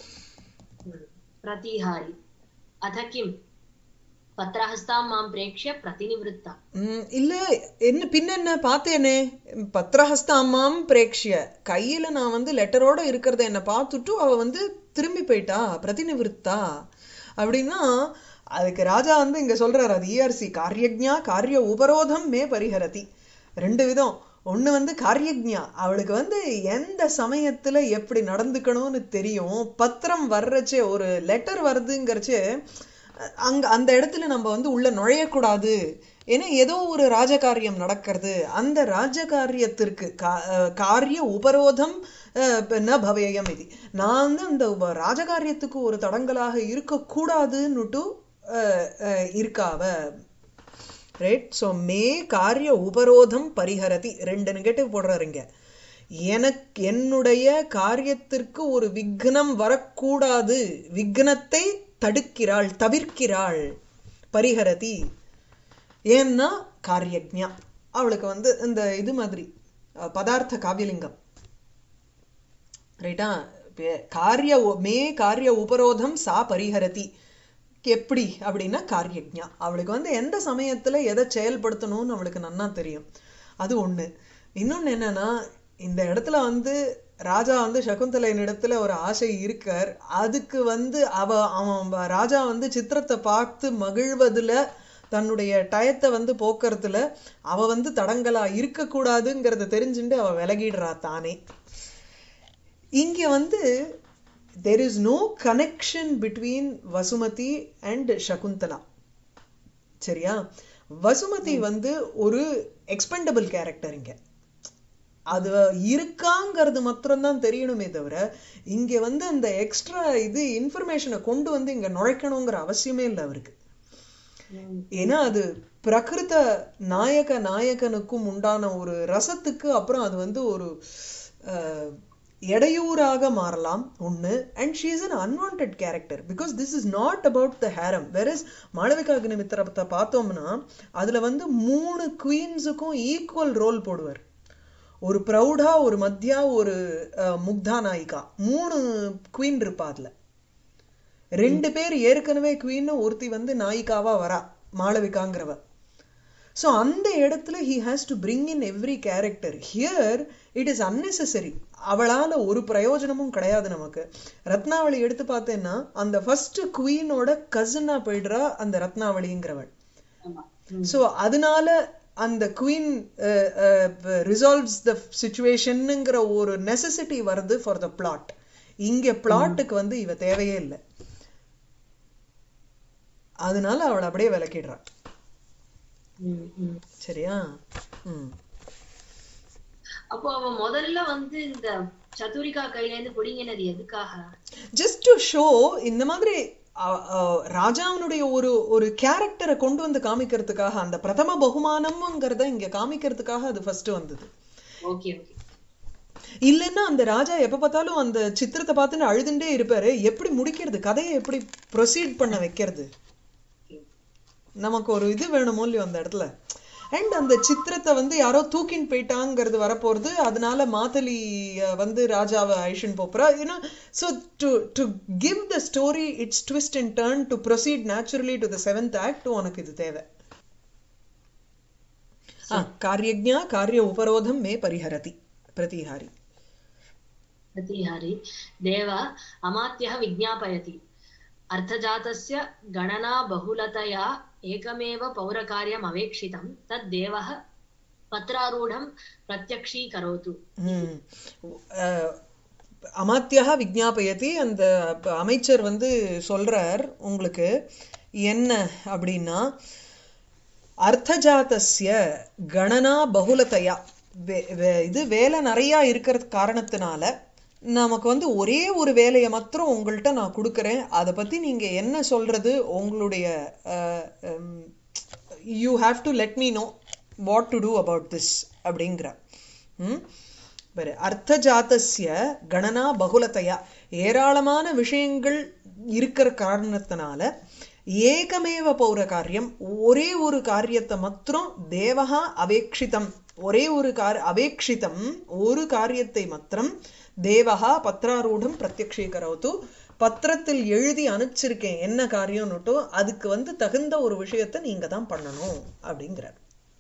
प्रतिहारि अथ किं पत्रहस्तां मां प्रेक्ष्य प्रतिनिवृत्ता ம், இல்ல என்ன பின்ன என்ன பார்த்தேனே பத்ரஹஸ்த அம்மாம் பிரேக்ஷிய கையில நான் வந்து லெட்டரோட இருக்கிறத என்ன பார்த்துட்டு அவ வந்து திரும்பி போயிட்டா பிரதிநிவிருத்தா அப்படின்னா அதுக்கு ராஜா வந்து இங்க சொல்றாரு அது இஆர்சி காரியஜ்ஞா காரிய உபரோதம் மே பரிஹரதி ரெண்டு விதம் ஒண்ணு வந்து காரியஜ்ஞா அவளுக்கு வந்து எந்த சமயத்துல எப்படி நடந்துக்கணும்னு தெரியும் பத்திரம் வர்றச்சே ஒரு லெட்டர் வருதுங்கிறச்சே அங்க அந்த இடத்துல நம்ம வந்து உள்ள நுழையக்கூடாது ஏன்னா ஏதோ ஒரு ராஜகாரியம் நடக்கிறது அந்த ராஜகாரியத்திற்கு கா- அஹ் காரிய உபரோதம் அஹ், ப- ந பவேயம் இது நான் வந்து அந்த உப- ராஜகாரியத்துக்கு ஒரு தடங்கலாக இருக்கக்கூடாதுன்னுட்டு அஹ், அஹ், இருக்காவ ரைட் ஸோ மே காரிய உபரோதம் பரிஹரதி ரெண்டு நெகட்டிவ் போடுறாருங்க எனக்கு என்னுடைய காரியத்திற்கு ஒரு விக்னம் வரக்கூடாது விக்னத்தை தடுக்கிறாள் தவிர்க்கிறாள் பரிஹரதி ஏன்னா காரியஜ்ஞா அவளுக்கு வந்து இந்த இது மாதிரி அஹ், பதார்த்த காவியலிங்கம் ரைட்டா பே- காரிய உ- மே காரிய உபரோதம் சா பரிஹரதி எப்படி அப்படின்னா காரியஜ்ஞா அவளுக்கு வந்து எந்த சமயத்துல எதை செயல்படுத்தணும்னு அவளுக்கு நன்னா தெரியும் அது ஒண்ணு இன்னொன்னு என்னன்னா இந்த இடத்துல வந்து ராஜா வந்து சகுந்தலையின் இடத்துல ஒரு ஆசை இருக்கார் அதுக்கு வந்து அவ அவன் வ- ராஜா வந்து சித்திரத்தை பார்த்து மகிழ்வதுல தன்னுடைய டயத்தை வந்து போக்குறதுல அவ வந்து தடங்கலா இருக்கக்கூடாதுங்கிறத தெரிஞ்சுட்டு அவ விலகிடுறா தானே இங்க வந்து there is no connection between Vasumati and Shakuntala சரியா வசுமதி வந்து ஒரு எக்ஸ்பெண்டபிள் கேரக்டர் இங்க அது இருக்காங்கிறது மாத்திரம்தான் தெரியணுமே தவிர இங்க வந்து அந்த எக்ஸ்ட்ரா இது இன்ஃபர்மேஷனை கொண்டு வந்து இங்க நுழைக்கணுங்கிற அவசியமே இல்லை அவருக்கு ஏன்னா அது பிரகிருத நாயக நாயகனுக்கும் உண்டான ஒரு ரசத்துக்கு அப்புறம் அது வந்து ஒரு அஹ், இடையூறாக மாறலாம் ஒண்ணு and she is an unwanted character because this is not about the harem where is Malavika அக்னிமித்திரத்தை பார்த்தோம்னா அதுல வந்து மூணு குவீன்ஸுக்கும் ஈக்குவல் ரோல் போடுவார் ஒரு ப்ரௌடா ஒரு மத்தியா ஒரு அஹ், முக்தா நாயிகா மூணு குவீன் இருப்பா அதுல ரெண்டு பேர் ஏற்கனவே குவீன் ஒருத்தி வந்து நாயிகாவா வரா மாளவிகாங்கிறவ ஸோ அந்த இடத்துல he has to bring in every character here it is unnecessary அவளால ஒரு பிரயோஜனமும் கிடையாது நமக்கு ரத்னாவளி எடுத்து பார்த்தேன்னா அந்த ஃபர்ஸ்ட் குவீனோட கசினா போயிடுறா அந்த ரத்னாவளிங்கிறவள் ஆமா ஸோ அதனால அந்த குவீன் ரிசால்வ்ஸ் த சுச்சுவேஷனுங்கிற ஒரு நெசசிட்டி வருது ஃபார் த பிளாட் இங்க பிளாட்டுக்கு வந்து இவ தேவையே இல்லை அதனால அவளை அப்படியே விளக்கிடுறா ம், ம். சரியா ம் அப்போ அவ முதல்ல வந்து இந்த சதுரிகா கையில இருந்து பிடிங்கினது எதுக்காக ஜஸ்ட் டு ஷோ இந்த மாதிரி அ- அ, ராஜாவினுடைய ஒரு ஒரு கேரக்டரை கொண்டு வந்து காமிக்கிறதுக்காக அந்த பிரதம பகுமானம்ங்கிறத இங்க காமிக்கிறதுக்காக அது ஃபர்ஸ்ட் வந்தது ஓகே ஓகே இல்லைன்னா அந்த ராஜா எப்ப பார்த்தாலும் அந்த சித்திரத்தை பார்த்துன்னு அழுதுண்டே இருப்பாரு எப்படி முடிக்கிறது கதையை எப்படி ப்ரொசீட் பண்ண வைக்கிறது நமக்கு ஒரு இது வேணுமோ இல்லையோ அந்த இடத்துல அண்ட் அந்த சித்திரத்தை வந்து யாரோ தூக்கின்னு போயிட்டாங்கிறது வரப்போறது அதனால மாத்தலி அஹ், வந்து ராஜாவை அழிச்சுன்னு போறா you know so to to give the story its twist and turn to proceed naturally to the seventh act உனக்கு இது தேவை ஆ காரியஜா காரிய உபரோதம் மே பரிஹரதி பிரதிஹாரி प्रतिहारी देव अमात्यः विज्ञापयति अर्थजातस्य गणना बहुलतया एकमेव पौरकार्यम् अवेक्षितं तद् देवः पत्रारूढं प्रत्यक्षीकरोतु ம். அஹ், அமாத்தியா விஜ்ஞாபயதி அந்த ப- அமைச்சர் வந்து சொல்றார் உங்களுக்கு என்ன அப்படின்னா அர்த்தஜாதஸ்ய கணனா பகுலதையா வே- வே- இது வேலை நிறைய இருக்கிறது காரணத்தினால நமக்கு வந்து ஒரே ஒரு வேலையை மாத்திரம் உங்கள்கிட்ட நான் கொடுக்குறேன் அதை பத்தி நீங்க என்ன சொல்றது உங்களுடைய you have to let me know what to do about this அப்படிங்கிற ம் பாரு அர்த்தஜாத்தஸ்ய கணனா பகுலத்தையா ஏராளமான விஷயங்கள் இருக்கிற காரணத்தினால ஏகமேவ பௌர காரியம் ஒரே ஒரு காரியத்தை மாத்திரம் தேவகா அவேக்ஷிதம் ஒரே ஒரு கார் அவேக்ஷிதம் ஒரு காரியத்தை மாத்திரம் தேவகா பத்ராரூடம் பிரத்யக்ஷீகரவுத்து பத்திரத்தில் எழுதி அனுப்பிச்சிருக்கேன் என்ன காரியம்னுட்டோ அதுக்கு வந்து தகுந்த ஒரு விஷயத்தை நீங்க தான் பண்ணணும் அப்படிங்கிறார்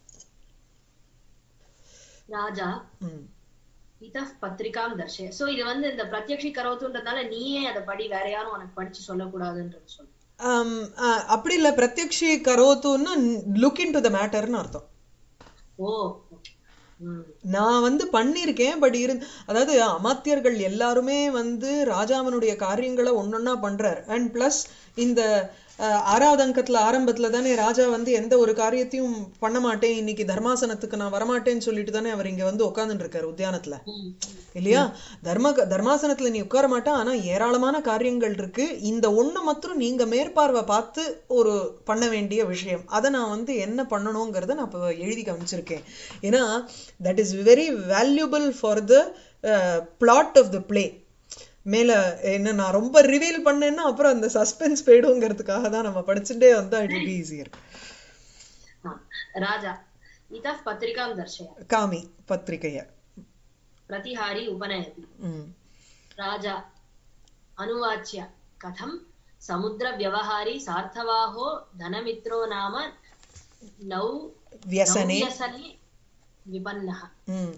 ராஜா ம் இதः பத்திரிகாம் தர்ஷய சோ இது வந்து இந்த பிரத்யக்ஷி கரோத்துன்றதுனால நீயே அதை படி வேற யாரும் உனக்கு படிச்சு சொல்லக்கூடாதுன்றது சொல்லு ஆம், ஆ, அப்படி இல்ல பிரத்யக்ஷி கரோத்துன்னா லுக் இன் டு த மேட்டர்னு அர்த்தம் ஓ okay. ம் நான் வந்து பண்ணியிருக்கேன் பட் இரு அதாவது அமாத்தியர்கள் எல்லாருமே வந்து ராஜாவனுடைய காரியங்களை ஒன்னொன்னா பண்றார் அண்ட் பிளஸ் இந்த அஹ், ஆறாவது அங்கத்துல ஆரம்பத்துல தானே ராஜா வந்து எந்த ஒரு காரியத்தையும் பண்ண மாட்டேன் இன்னைக்கு தர்மாசனத்துக்கு நான் வரமாட்டேன்னு சொல்லிட்டு தானே அவர் இங்க வந்து உட்கார்ந்துட்டு இருக்காரு உத்தியானத்துல ம் இல்லையா தர்ம தர்மாசனத்துல நீ உட்கார மாட்டா ஆனா ஏராளமான காரியங்கள் இருக்கு இந்த ஒண்ணு மாத்திரம் நீங்க மேற்பார்வை பார்த்து ஒரு பண்ண வேண்டிய விஷயம் அதை நான் வந்து என்ன பண்ணணுங்கிறத நான் இப்போ எழுதி காமிச்சிருக்கேன் ஏன்னா that is very valuable for the plot of the play மேல என்ன நான் ரொம்ப ரிவீல் பண்ணேன்னா அப்புறம் அந்த சஸ்பென்ஸ் போயிடுங்கிறதுக்காக தான் நம்ம படிச்சுட்டே வந்தா இட் will be easier ஆ. ராஜா இதः பத்திரிகாம் தர்ஷய காமி பத்திரிகைய प्रतिहारी उपनयति ம் राजा अनुवाच्य कथं समुद्रव्यवहारी सार्थवाहो धनमित्रो नाम नौ வியசனே नौव्यसने विपन्नः ம்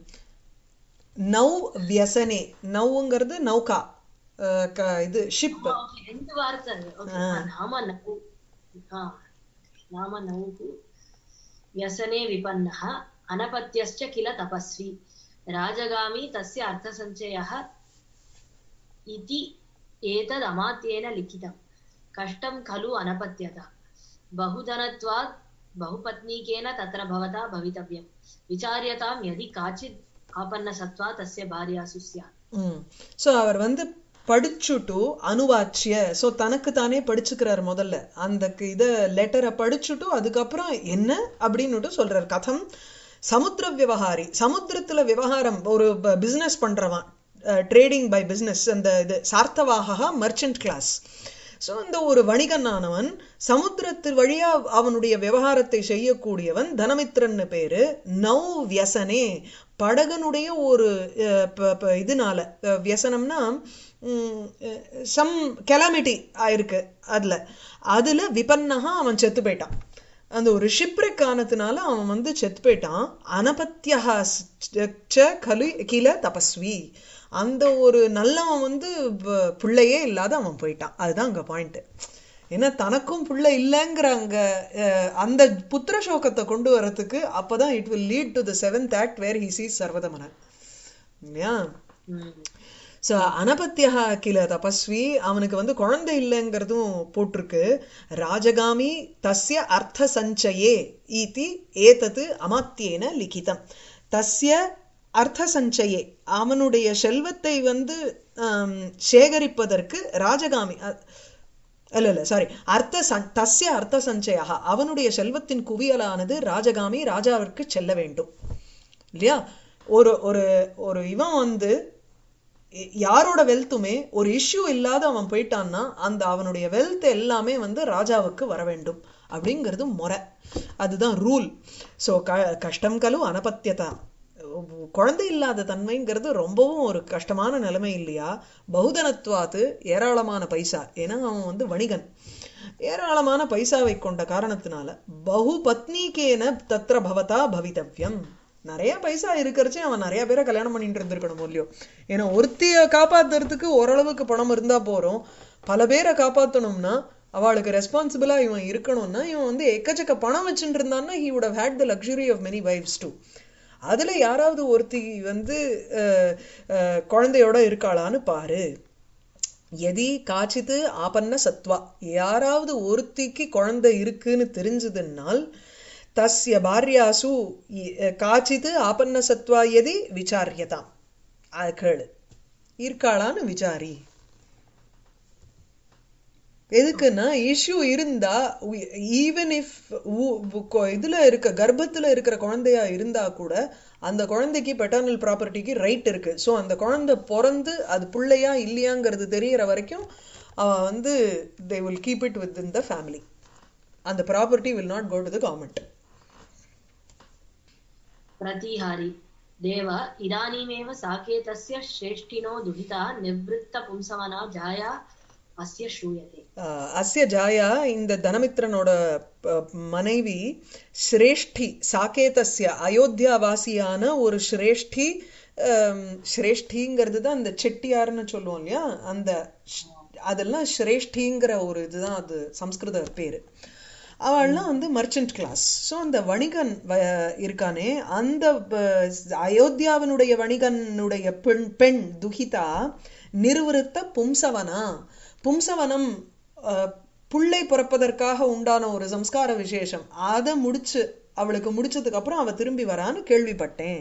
நௌ வியசனே நௌங்கிறது நௌகா அஹ் க- இது ஷிப் Okay, ரெண்டு வார்த்தை அது. Okay. ஆ, நாம நௌ ஆ, நாம நௌகு व्यसने विपन्नः अनपत्यश्च किल तपस्वी राजगामी तस्य अर्थसञ्चयः इति एतदमात्येन लिखितं कष्टं खलु अनपत्यता बहुधनत्वात् बहुपत्नीकेन तत्र भवता भवितव्यं विचार्यतां यदि काचित् आपन्नसत्त्वा तस्य भार्यासु स्यात् ம் ஸோ அவர் வந்து படிச்சுட்டு அனுவாச்சிய ஸோ தனக்கு தானே படிச்சுக்கிறார் முதல்ல அந்த க- இத லெட்டரை படிச்சுட்டு அதுக்கப்புறம் என்ன அப்படின்னுட்டு சொல்றார் கதம் சமுத்திர விவகாரி சமுத்திரத்துல விவகாரம் ஒரு பிசினஸ் பண்றவன் ட்ரேடிங் பை பிசினஸ் அந்த இது சார்த்தவாகா மர்ச்சன்ட் கிளாஸ் ஸோ இந்த ஒரு வணிகனானவன் சமுத்திரத்து வழியா அவனுடைய விவகாரத்தை செய்யக்கூடியவன் தனமித்ரன்னு பேரு நௌ வியசனே படகனுடைய ஒரு அஹ், ப- ப- இதனால அஹ், வியசனம்னா சம் கெலாமிட்டி ஆயிருக்கு அதுல அதுல விபன்னகா அவன் செத்து போயிட்டான் அந்த ஒரு ஷிப்ரிக் ஆனதுனால அவன் வந்து செத்து போயிட்டான் அனபத்தியா ச கலு கில தபஸ்வி அந்த ஒரு நல்லவன் வந்து ப- பிள்ளையே இல்லாத அவன் போயிட்டான் அதுதான் அங்க பாயிண்ட் ஏன்னா தனக்கும் பிள்ளை இல்லைங்கிற அங்க அஹ், அந்த புத்திர சோகத்தை கொண்டு வரதுக்கு அப்பதான் it will lead to the seventh act where he sees Sarvadamanan இல்லையா ம். ஸோ அனபத்தியா கில தபஸ்வி அவனுக்கு வந்து குழந்தை இல்லைங்கிறதும் போட்டிருக்கு ராஜகாமி தஸ்ய அர்த்த சஞ்சயே ஈதி ஏதத்து அமாத்தியேன லிகிதம் தஸ்ய அர்த்த சஞ்சயே அவனுடைய செல்வத்தை வந்து ஆம், சேகரிப்பதற்கு ராஜகாமி அ- இல்ல இல்ல சாரி அர்த்த சன் தஸ்ய அர்த்த சஞ்சயாக அவனுடைய செல்வத்தின் குவியலானது ராஜகாமி ராஜாவிற்கு செல்ல வேண்டும் இல்லையா ஒரு ஒரு ஒரு இவன் வந்து ய- யாரோட வெல்த்துமே ஒரு இஷ்யூ இல்லாத அவன் போயிட்டான்னா அந்த அவனுடைய வெல்த் எல்லாமே வந்து ராஜாவுக்கு வர வேண்டும் அப்படிங்கிறது முறை அதுதான் ரூல் ஸோ க கஷ்டம் கலு அனபத்தியதா குழந்தை இல்லாத தன்மைங்கிறது ரொம்பவும் ஒரு கஷ்டமான நிலைமை இல்லையா பகுதனத்வாத்து ஏராளமான பைசா ஏன்னா அவன் வந்து வணிகன் ஏராளமான பைசாவை கொண்ட காரணத்தினால பகு பத்னிகேன தத்ர பவதா பவிதவ்யம் நிறைய பைசா இருக்கிறச்சே அவன் நிறைய பேரை கல்யாணம் பண்ணிட்டு இருந்திருக்கணும் இல்லையோ ஏன்னா ஒருத்திய காப்பாத்துறதுக்கு ஓரளவுக்கு பணம் இருந்தா போறோம் பல பேரை காப்பாத்தணும்னா அவளுக்கு ரெஸ்பான்சிபிளா இவன் இருக்கணும்னா இவன் வந்து எக்கச்சக்க பணம் வச்சுட்டு இருந்தான்னா he would have had the luxury of many wives too அதுல யாராவது ஒருத்தி வந்து அஹ், அஹ், குழந்தையோட இருக்காளான்னு பாரு எதி காச்சித்து ஆபன்ன சத்வா யாராவது ஒருத்திக்கு குழந்தை இருக்குன்னு தெரிஞ்சதுன்னால் தஸ்ய பாரியாசு இ- காச்சித்து ஆபன்ன சத்வா எதி விசாரியதாம் அது கேளு இருக்காளான்னு விசாரி எதுக்குன்னா இஷ்யூ இருந்தா ஈவன் இஃப் இதுல இருக்க கர்ப்பத்துல இருக்கிற குழந்தையா இருந்தா கூட அந்த குழந்தைக்கு பெட்டர்னல் ப்ராப்பர்ட்டிக்கு ரைட் இருக்கு ஸோ அந்த குழந்தை பிறந்து அது பிள்ளையா இல்லையாங்கிறது தெரியற வரைக்கும் அவ வந்து they will keep it within the family அந்த property will not go to the government प्रतिहारी देव इदानीमेव साकेतस्य श्रेष्ठिनो दुहिता निवृत्तपुंसवना जाया अस्य श्रूयते ஆஹ் அஸ்ய ஜாயா இந்த தனமித்ரனோட ப- மனைவி ஸ்ரேஷ்டி சாகேதஸ்ய அயோத்தியாவாசியான ஒரு ஸ்ரேஷ்டி ஆம், ஸ்ரேஷ்டிங்கிறது தான் அந்த செட்டியார்னு சொல்லுவோம் இல்லையா அந்த ஷ்- அதெல்லாம் ஸ்ரேஷ்டிங்கிற ஒரு இதுதான் அது சம்ஸ்கிருத பேரு அவள்லாம் வந்து மர்ச்சன்ட் கிளாஸ் ஸோ அந்த வணிகன் வ- இருக்கானே அந்த ப- அயோத்தியாவினுடைய வணிகனுடைய பெண் பெண் துஹிதா நிர்விருத்த பும்சவனா பும்சவனம் அஹ், புள்ளை பிறப்பதற்காக உண்டான ஒரு சம்ஸ்கார விசேஷம் அதை முடிச்சு அவளுக்கு முடிச்சதுக்கு அப்புறம் அவ திரும்பி வரான்னு கேள்விப்பட்டேன்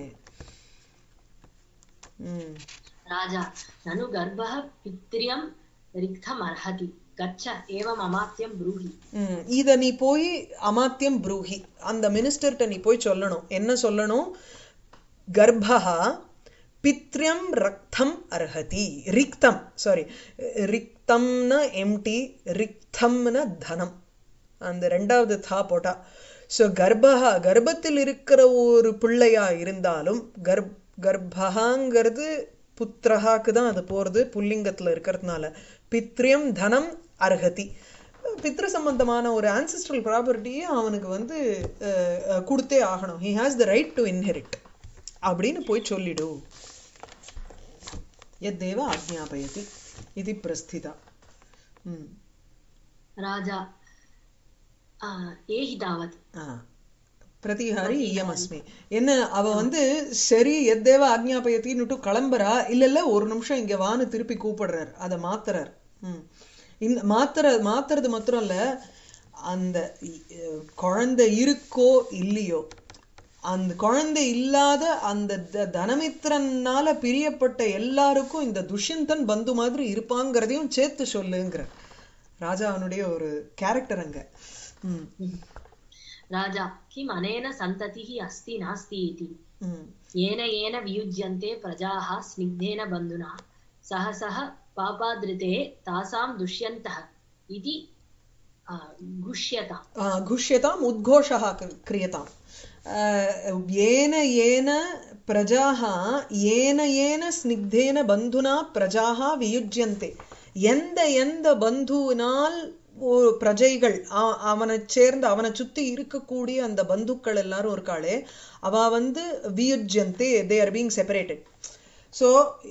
ம் राजा ननु गर्भः पित्र्यं रिक्थमर्हति गच्छ एवम् अमात्यं ब्रूहि ம், இத நீ போய் அமாத்தியம் ப்ரூஹி அந்த மினிஸ்டர்கிட்ட நீ போய் சொல்லணும் என்ன சொல்லணும் கர்ப்பா பித்ரியம் ரக்தம் அர்ஹதி ரிக்தம் சாரி ரிக்தம்னா எம்டி ரிக்தம்னா தனம் அந்த ரெண்டாவது தா போட்டா ஸோ கர்ப்பா கர்ப்பத்தில் இருக்கிற ஒரு பிள்ளையா இருந்தாலும் கர்ப் கர்ப்பகாங்கிறது புத்திரஹாக்கு தான் அது போறது புல்லிங்கத்துல இருக்கிறதுனால பித்ரியம் தனம் அர்ஹதி பித்ரு சம்பந்தமான ஒரு ancestral ப்ராப்பர்ட்டியை அவனுக்கு வந்து அஹ், அஹ், கொடுத்தே ஆகணும் he has the right to inherit அப்படின்னு போய் சொல்லிடு यद्देव आज्ञापयति इति प्रस्थिता ம் राजा आ, एहि तावत् ஆ பிரதிஹாரி இயமஸ்மி என்ன அவ வந்து சரி எத்தேவ ஆக்ஞாபயத்தின்னுட்டு கிளம்புறா இல்ல இல்ல ஒரு நிமிஷம் இங்க வான்னு திருப்பி கூப்பிடுறார் அதை மாத்துறார் ம் இந்த மாத்துற மாத்துறது மாத்திரம் இல்ல அந்த இ- அஹ், குழந்தை இருக்கோ இல்லையோ அந்த குழந்தை இல்லாத அந்த த- தனமித்திரனால பிரியப்பட்ட எல்லாருக்கும் இந்த துஷ்யந்தன் பந்து மாதிரி இருப்பாங்கிறதையும் சேர்த்து சொல்லுங்கிற ராஜாவனுடைய ஒரு கேரக்டர் அங்க ம் राजा किम् अनेन सन्ततिः अस्ति नास्ति इति ம் येन येन वियुज्यन्ते प्रजाः स्निग्धेन बन्धुना सह सह पापादृते तासां दुष्यन्तः इति आ, गुष्यताम् आ, घुष्यताम् उद्घोषः क- क्रियताम् आ, येन येन प्रजाः येन येन स्निग्धेन बन्धुना प्रजाः वियुज्यन्ते எந்த எந்த பந்துவினால் ஒரு பிரஜைகள் அ- அவனைச் சேர்ந்த அவனை சுத்தி இருக்கக்கூடிய அந்த பந்துக்கள் எல்லாரும் இருக்காளே அவ வந்து வியுஜ்யந்தே they are being separated so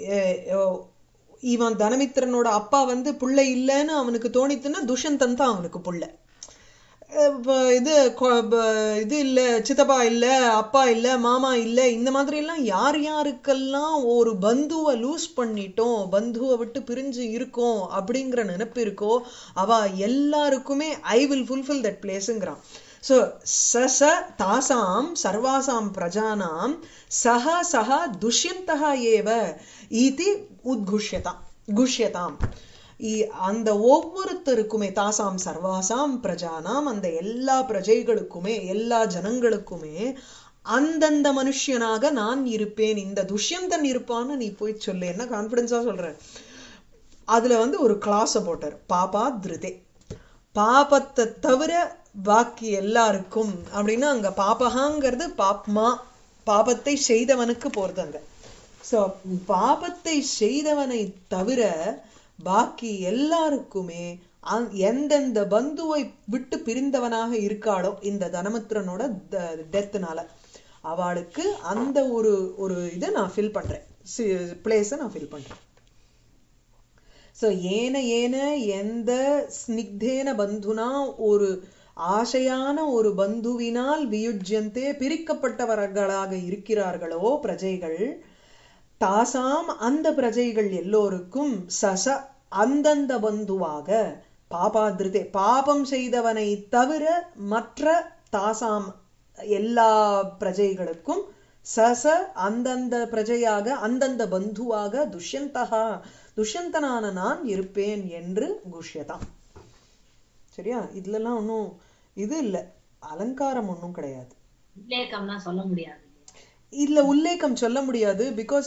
இவன் தனமித்திரனோட அப்பா வந்து புள்ளை இல்லைன்னு அவனுக்கு தோணித்துன்னா துஷ்யந்தன் தான் அவனுக்கு புள்ள அஹ் ப- இது கொ- ப- இது இல்ல சித்தப்பா இல்ல அப்பா இல்ல மாமா இல்ல இந்த மாதிரி எல்லாம் யார் யாருக்கெல்லாம் ஒரு பந்துவை லூஸ் பண்ணிட்டோம் பந்துவை விட்டு பிரிஞ்சு இருக்கோம் அப்படிங்கிற நினைப்பு இருக்கோ அவ எல்லாருக்குமே ஐ வில் ஃபுல்ஃபில் தட் பிளேஸுங்கிறான் ஸோ ச ச தாசாம் சர்வாசாம் பிரஜானாம் சஹ சஹ துஷ்யந்தः ஏவ இது உத்குஷ்யதாம் குஷ்யதாம் இ- அந்த ஒவ்வொருத்தருக்குமே தாசாம் சர்வாசாம் பிரஜானாம் அந்த எல்லா பிரஜைகளுக்குமே எல்லா ஜனங்களுக்குமே அந்தந்த மனுஷியனாக நான் இருப்பேன் இந்த துஷ்யந்தன் இருப்பான்னு நீ போய் சொல்லு என்ன கான்பிடன்ஸா சொல்ற அதுல வந்து ஒரு கிளாஸ போட்டார் பாபா திருதே பாபத்தை தவிர பாக்கி எல்லாருக்கும் அப்படின்னா அங்க பாபகாங்கிறது பாப்மா பாபத்தை செய்தவனுக்கு போறது அங்க சோ பாபத்தை செய்தவனை தவிர பாக்கி எல்லாருக்குமே அந்- எந்தெந்த பந்துவை விட்டு பிரிந்தவனாக இருக்காளோ இந்த தனமித்திரனோட டெத்னால அவளுக்கு அந்த ஒரு ஒரு இதை நான் ஃபில் பண்றேன் பிளேஸை நான் ஃபில் பண்றேன் ಸೊ ಏನ ಏನ எந்த ஸ்னிக்தேன பந்துனா ஒரு ஆசையான ஒரு பந்துவினால் வியுஜ்யந்தே பிரிக்கப்பட்டவர்களாக இருக்கிறார்களோ பிரஜைகள் தாசாம் அந்த பிரஜைகள் எல்லோருக்கும் சச அந்தந்த பந்துவாக பாபாதிருதே பாபம் செய்தவனை தவிர மற்ற தாசாம் எல்லா பிரஜைகளுக்கும் சச அந்தந்த பிரஜையாக அந்தந்த பந்துவாக துஷ்யந்தகா துஷ்யந்தனான நான் இருப்பேன் என்று குஷ்யதாம் சரியா இதுலலாம் ஒன்றும் இது இல்லை அலங்காரம் ஒன்றும் கிடையாது உல்லேகம்னா சொல்ல முடியாது இதுல உல்லேகம் சொல்ல முடியாது பிகாஸ்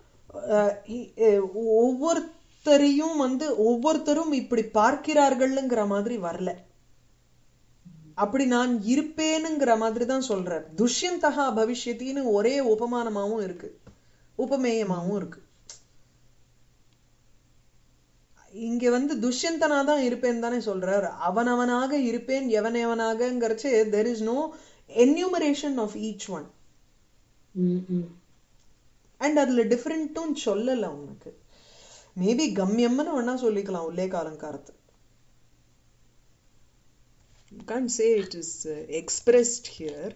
ஒவ்வொருத்தரையும் வந்து ஒவ்வொருத்தரும் இப்படி பார்க்கிறார்கள்ங்கிற மாதிரி வரல அப்படி நான் இருப்பேனுங்கிற மாதிரி தான் சொல்றார் துஷ்யந்தகா பவிஷ்யத்தின்னு ஒரே உபமானமாவும் இருக்கு உபமேயமாவும் இருக்கு இங்க வந்து துஷ்யந்தனா தான் இருப்பேன் தானே சொல்றார் அவனவனாக இருப்பேன் எவனெவனாகங்கிறச்சு there is no enumeration of each one hmm, hmm. And அதுல டிஃப்ரெண்ட்டும் சொல்லல உனக்கு மேபி கம்யம்னு வேணா சொல்லிக்கலாம் உல்லேக அலங்காரத்தை You can't say it is uh, expressed here.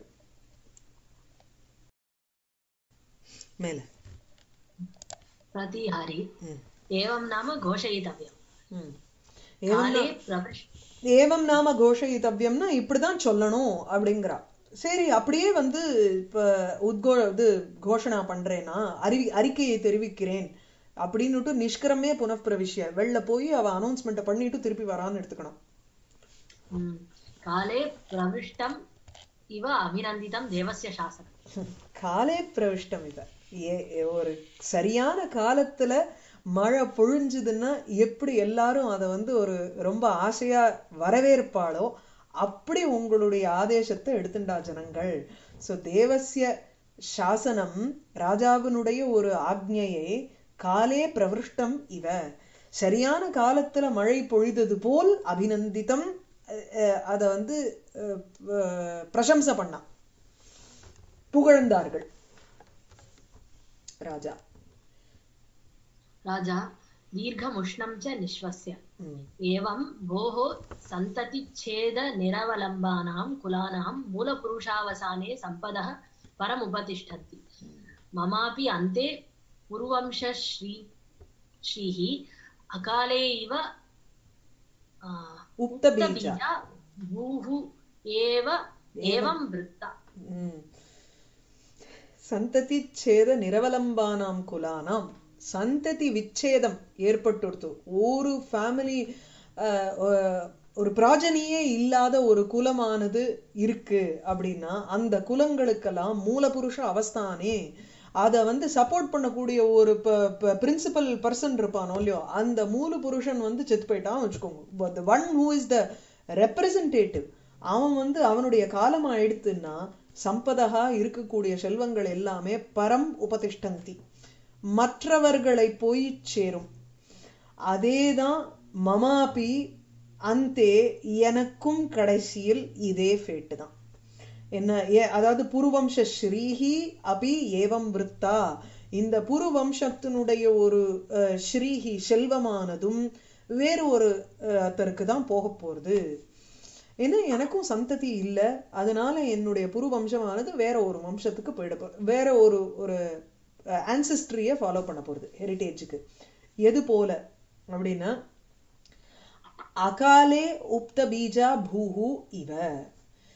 மேல प्रतिहारी ம், एवं नाम घोषयितव्यम् ம். ஏவம் काले நா- प्रविश ஏவம் நாம கோஷயித்தவ்யம்னா இப்படிதான் சொல்லணும் அப்படிங்கிறா சரி அப்படியே வந்து இப்ப உத்கோ இது கோஷணா பண்றேன்னா அறிவி அறிக்கையை தெரிவிக்கிறேன் அப்படின்னுட்டு நிஷ்கரமே புனఃப்பிரவிஷ்ய வெளில போய் அவ அனௌன்ஸ்மெண்ட்டை பண்ணிட்டு திருப்பி வரான்னு எடுத்துக்கணும் ம். काले प्रविष्टम् इव अभिनन्दितं देवस्य शासनम् காலே பிரவிஷ்டம் இத ஏ- ஏ- ஒரு சரியான காலத்துல மழை பொழிஞ்சுதுன்னா எப்படி எல்லாரும் அதை வந்து ஒரு ரொம்ப ஆசையா வரவேற்பாளோ அப்படி உங்களுடைய ஆதேசத்தை எடுத்துண்டா ஜனங்கள் சோ தேவசிய சாசனம் ராஜாவினுடைய ஒரு ஆக்ஞையை காலே பிரவிஷ்டம் இவ சரியான காலத்துல மழை பொழிதது போல் அபிநந்திதம் அஹ், அஹ், அத வந்து அஹ், அஹ், பிரசம்சை பண்ணா புகழ்ந்தார்கள் ராஜா राजा दीर्घमुष्णं च निःश्वस्य ம். एवं भोः सन्ततिच्छेदनिरवलम्बानां कुलानां मूलपुरुषावसाने सम्पदः परमुपतिष्ठन्ति ममापि अन्ते पुरुवंशश्री श्रीः अकाले इव आ, उक्तबीजा उक्तबीजा भूः एव एवं वृत्ता ம். சந்ததி சேத நிரவலம்பானாம் குலானாம் சந்ததி விச்சேதம் ஏற்பட்டுடுத்து ஒரு ஃபேமிலி ஒரு பிராஜனியே இல்லாத ஒரு குலமானது இருக்கு அப்படின்னா அந்த குலங்களுக்கெல்லாம் மூலபுருஷ அவஸ்தானே அதை வந்து சப்போர்ட் பண்ணக்கூடிய ஒரு பிரின்சிபல் பர்சன் இருப்பானோ இல்லையோ அந்த மூல புருஷன் வந்து செத்து போயிட்டான் வச்சுக்கோங்க one who is the representative அவன் வந்து அவனுடைய காலம் ஆயிடுத்துன்னா சம்பதகா இருக்கக்கூடிய செல்வங்கள் எல்லாமே பரம் உபதிஷ்டந்தி மற்றவர்களை போய் சேரும் அதேதான் மமாபி அந்தே எனக்கும் கடைசியில் இதே ஃபேட்டு தான் என்ன ஏ அதாவது புருவம்ச ஸ்ரீஹி அபி ஏவம் விருத்தா இந்த புருவம்சத்தினுடைய ஒரு அஹ், ஸ்ரீஹி செல்வமானதும் வேறு ஒரு ஒருத்தருக்கு தான் போக போறது ஏன்னா எனக்கும் சந்ததி இல்லை அதனால என்னுடைய புரு வம்சமானது வேற ஒரு வம்சத்துக்கு போயிட போ வேற ஒரு ஒரு ஆன்சிஸ்ட்ரியை ஃபாலோ பண்ண போறது ஹெரிட்டேஜுக்கு எது போல அப்படின்னா அகாலே உப்த பீஜா பூஹு இவ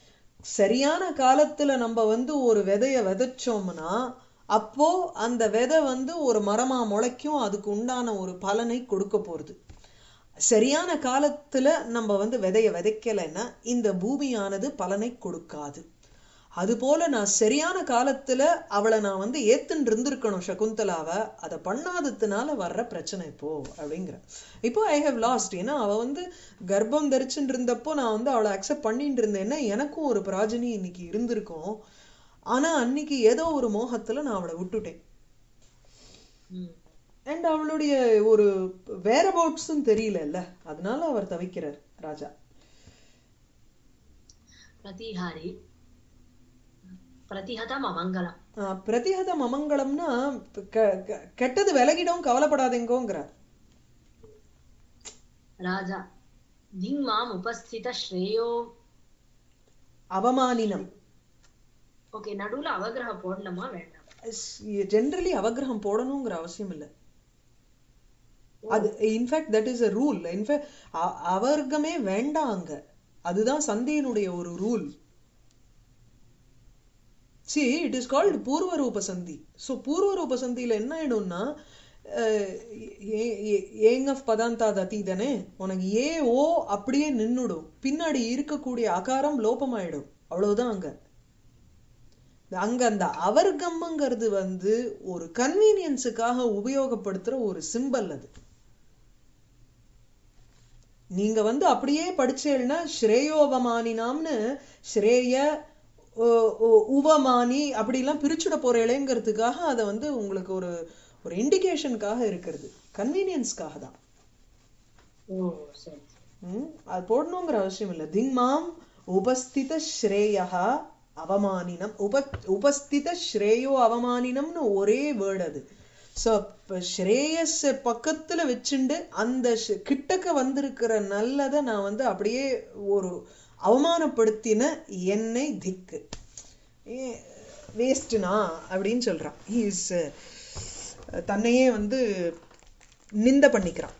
சரியான காலத்துல நம்ம வந்து ஒரு விதைய விதைச்சோம்னா அப்போ அந்த விதை வந்து ஒரு மரமா முளைக்கும் அதுக்கு உண்டான ஒரு பலனை கொடுக்க போறது சரியான காலத்துல நம்ம வந்து விதைய விதைக்கலைன்னா இந்த பூமியானது பலனை கொடுக்காது அதுபோல நான் சரியான காலத்துல அவளை நான் வந்து ஏத்துன்னு இருந்திருக்கணும் சகுந்தலாவை அதை பண்ணாததுனால வர்ற பிரச்சனை இப்போ அப்படிங்கிற இப்போ ஐ ஹவ் லாஸ்ட் ஏன்னா அவ வந்து கர்ப்பம் தரிச்சுட்டு இருந்தப்போ நான் வந்து அவளை அக்செப்ட் பண்ணிட்டு இருந்தேன்னா எனக்கும் ஒரு பிராஜனி இன்னைக்கு இருந்திருக்கும் ஆனா அன்னைக்கு ஏதோ ஒரு மோகத்துல நான் அவளை விட்டுட்டேன் ம். அண்ட் அவளுடைய ஒரு வேற அபவுட்ஸும் தெரியல அதனால அவர் தவிக்கிறார் ராஜா பிரதிஹாரி பிரதிஹதம் அமங்கலம் ஆஹ் பிரதிஹதம் அமங்கலம்னா க- க- கெட்டது விலகிடும் கவலைப்படாதீங்கோங்கிறார் ராஜா திங் மாம் உபஸ்தித ஸ்ரேயோ அவமானினம் ஓகே நடுவுல அவகிரகம் போடலாமா வேண்டாம் ஜென்ரலி அவகிரகம் போடணுங்கிற அவசியம் இல்லை அது in fact that is a rule in fact அவர்கமே வேண்டாம் அங்க அதுதான் சந்தியினுடைய ஒரு rule see it is called பூர்வரூப சந்தி ஸோ பூர்வரூப சந்தியில என்ன ஆயிடும்னா ஏங் ஆஃப் பதாந்தா தத்தி தானே உனக்கு ஏ ஓ அப்படியே நின்னுடும் பின்னாடி இருக்கக்கூடிய அகாரம் லோபமாயிடும் அவ்வளவுதான் அங்க அங்க அந்த அவர்கம்ங்கிறது வந்து ஒரு கன்வீனியன்ஸுக்காக உபயோகப்படுத்துற ஒரு சிம்பல் அது நீங்க வந்து அப்படியே படிச்சேன்னா ஸ்ரேயோவமானினாம்னு ஸ்ரேய உ- உ- உவமானி அப்படிலாம் பிரிச்சுட போறேளேங்கிறதுக்காக அதை வந்து உங்களுக்கு ஒரு ஒரு இண்டிகேஷனுக்காக இருக்கிறது கன்வீனியன்ஸ்க்காக தான் ஓ சரி ம், அது போடணுங்கிற அவசியம் இல்லை திங்மாம் உபஸ்தித ஸ்ரேயா அவமானினம் உப உபஸ்தித ஸ்ரேயோ அவமானினம்னு ஒரே வேர்டு அது ஸோ ஸ்ரேயஸ் பக்கத்துல வச்சுண்டு அந்த ஷ்- கிட்டக்க வந்திருக்கிற நல்லதை நான் வந்து அப்படியே ஒரு அவமானப்படுத்தின என்னை திக்கு வேஸ்ட்னா அப்படின்னு சொல்றான் இஸ் தன்னையே வந்து நிந்த பண்ணிக்கிறான்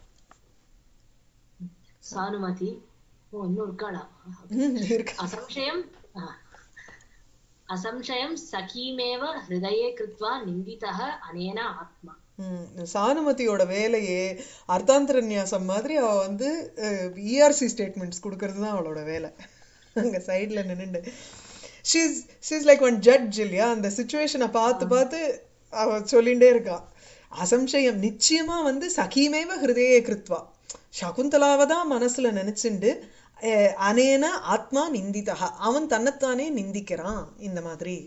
சானுமதி ஓ இன்னும் இருக்காளா ம், இருக்கு அசம்சயம் ஆ. அசம்சயம் சகீமேவ ஹிருதயே கிருத்வா நிந்திதः அனேன ஆத்மா ம், சானுமதியோட வேலையே அர்த்தாந்தர நியாசம் மாதிரி அவ வந்து இஆர்சி ஸ்டேட்மெண்ட்ஸ் கொடுக்கறது தான் அவளோட வேலை அங்க சைடுல நின்னுண்டு she's she's like one judge இல்லையா அந்த சுச்சுவேஷனை பார்த்து பார்த்து அவ சொல்லிண்டே இருக்கா அசம்சயம் நிச்சயமா வந்து சகீமேவ ஹிருதயே கிருத்வா சகுந்தலாவை தான் மனசுல நினைச்சுண்டு அஹ், அனேன ஆத்மா நிந்திதா அவன் தன்னைத்தானே நிந்திக்கிறான் இந்த மாதிரி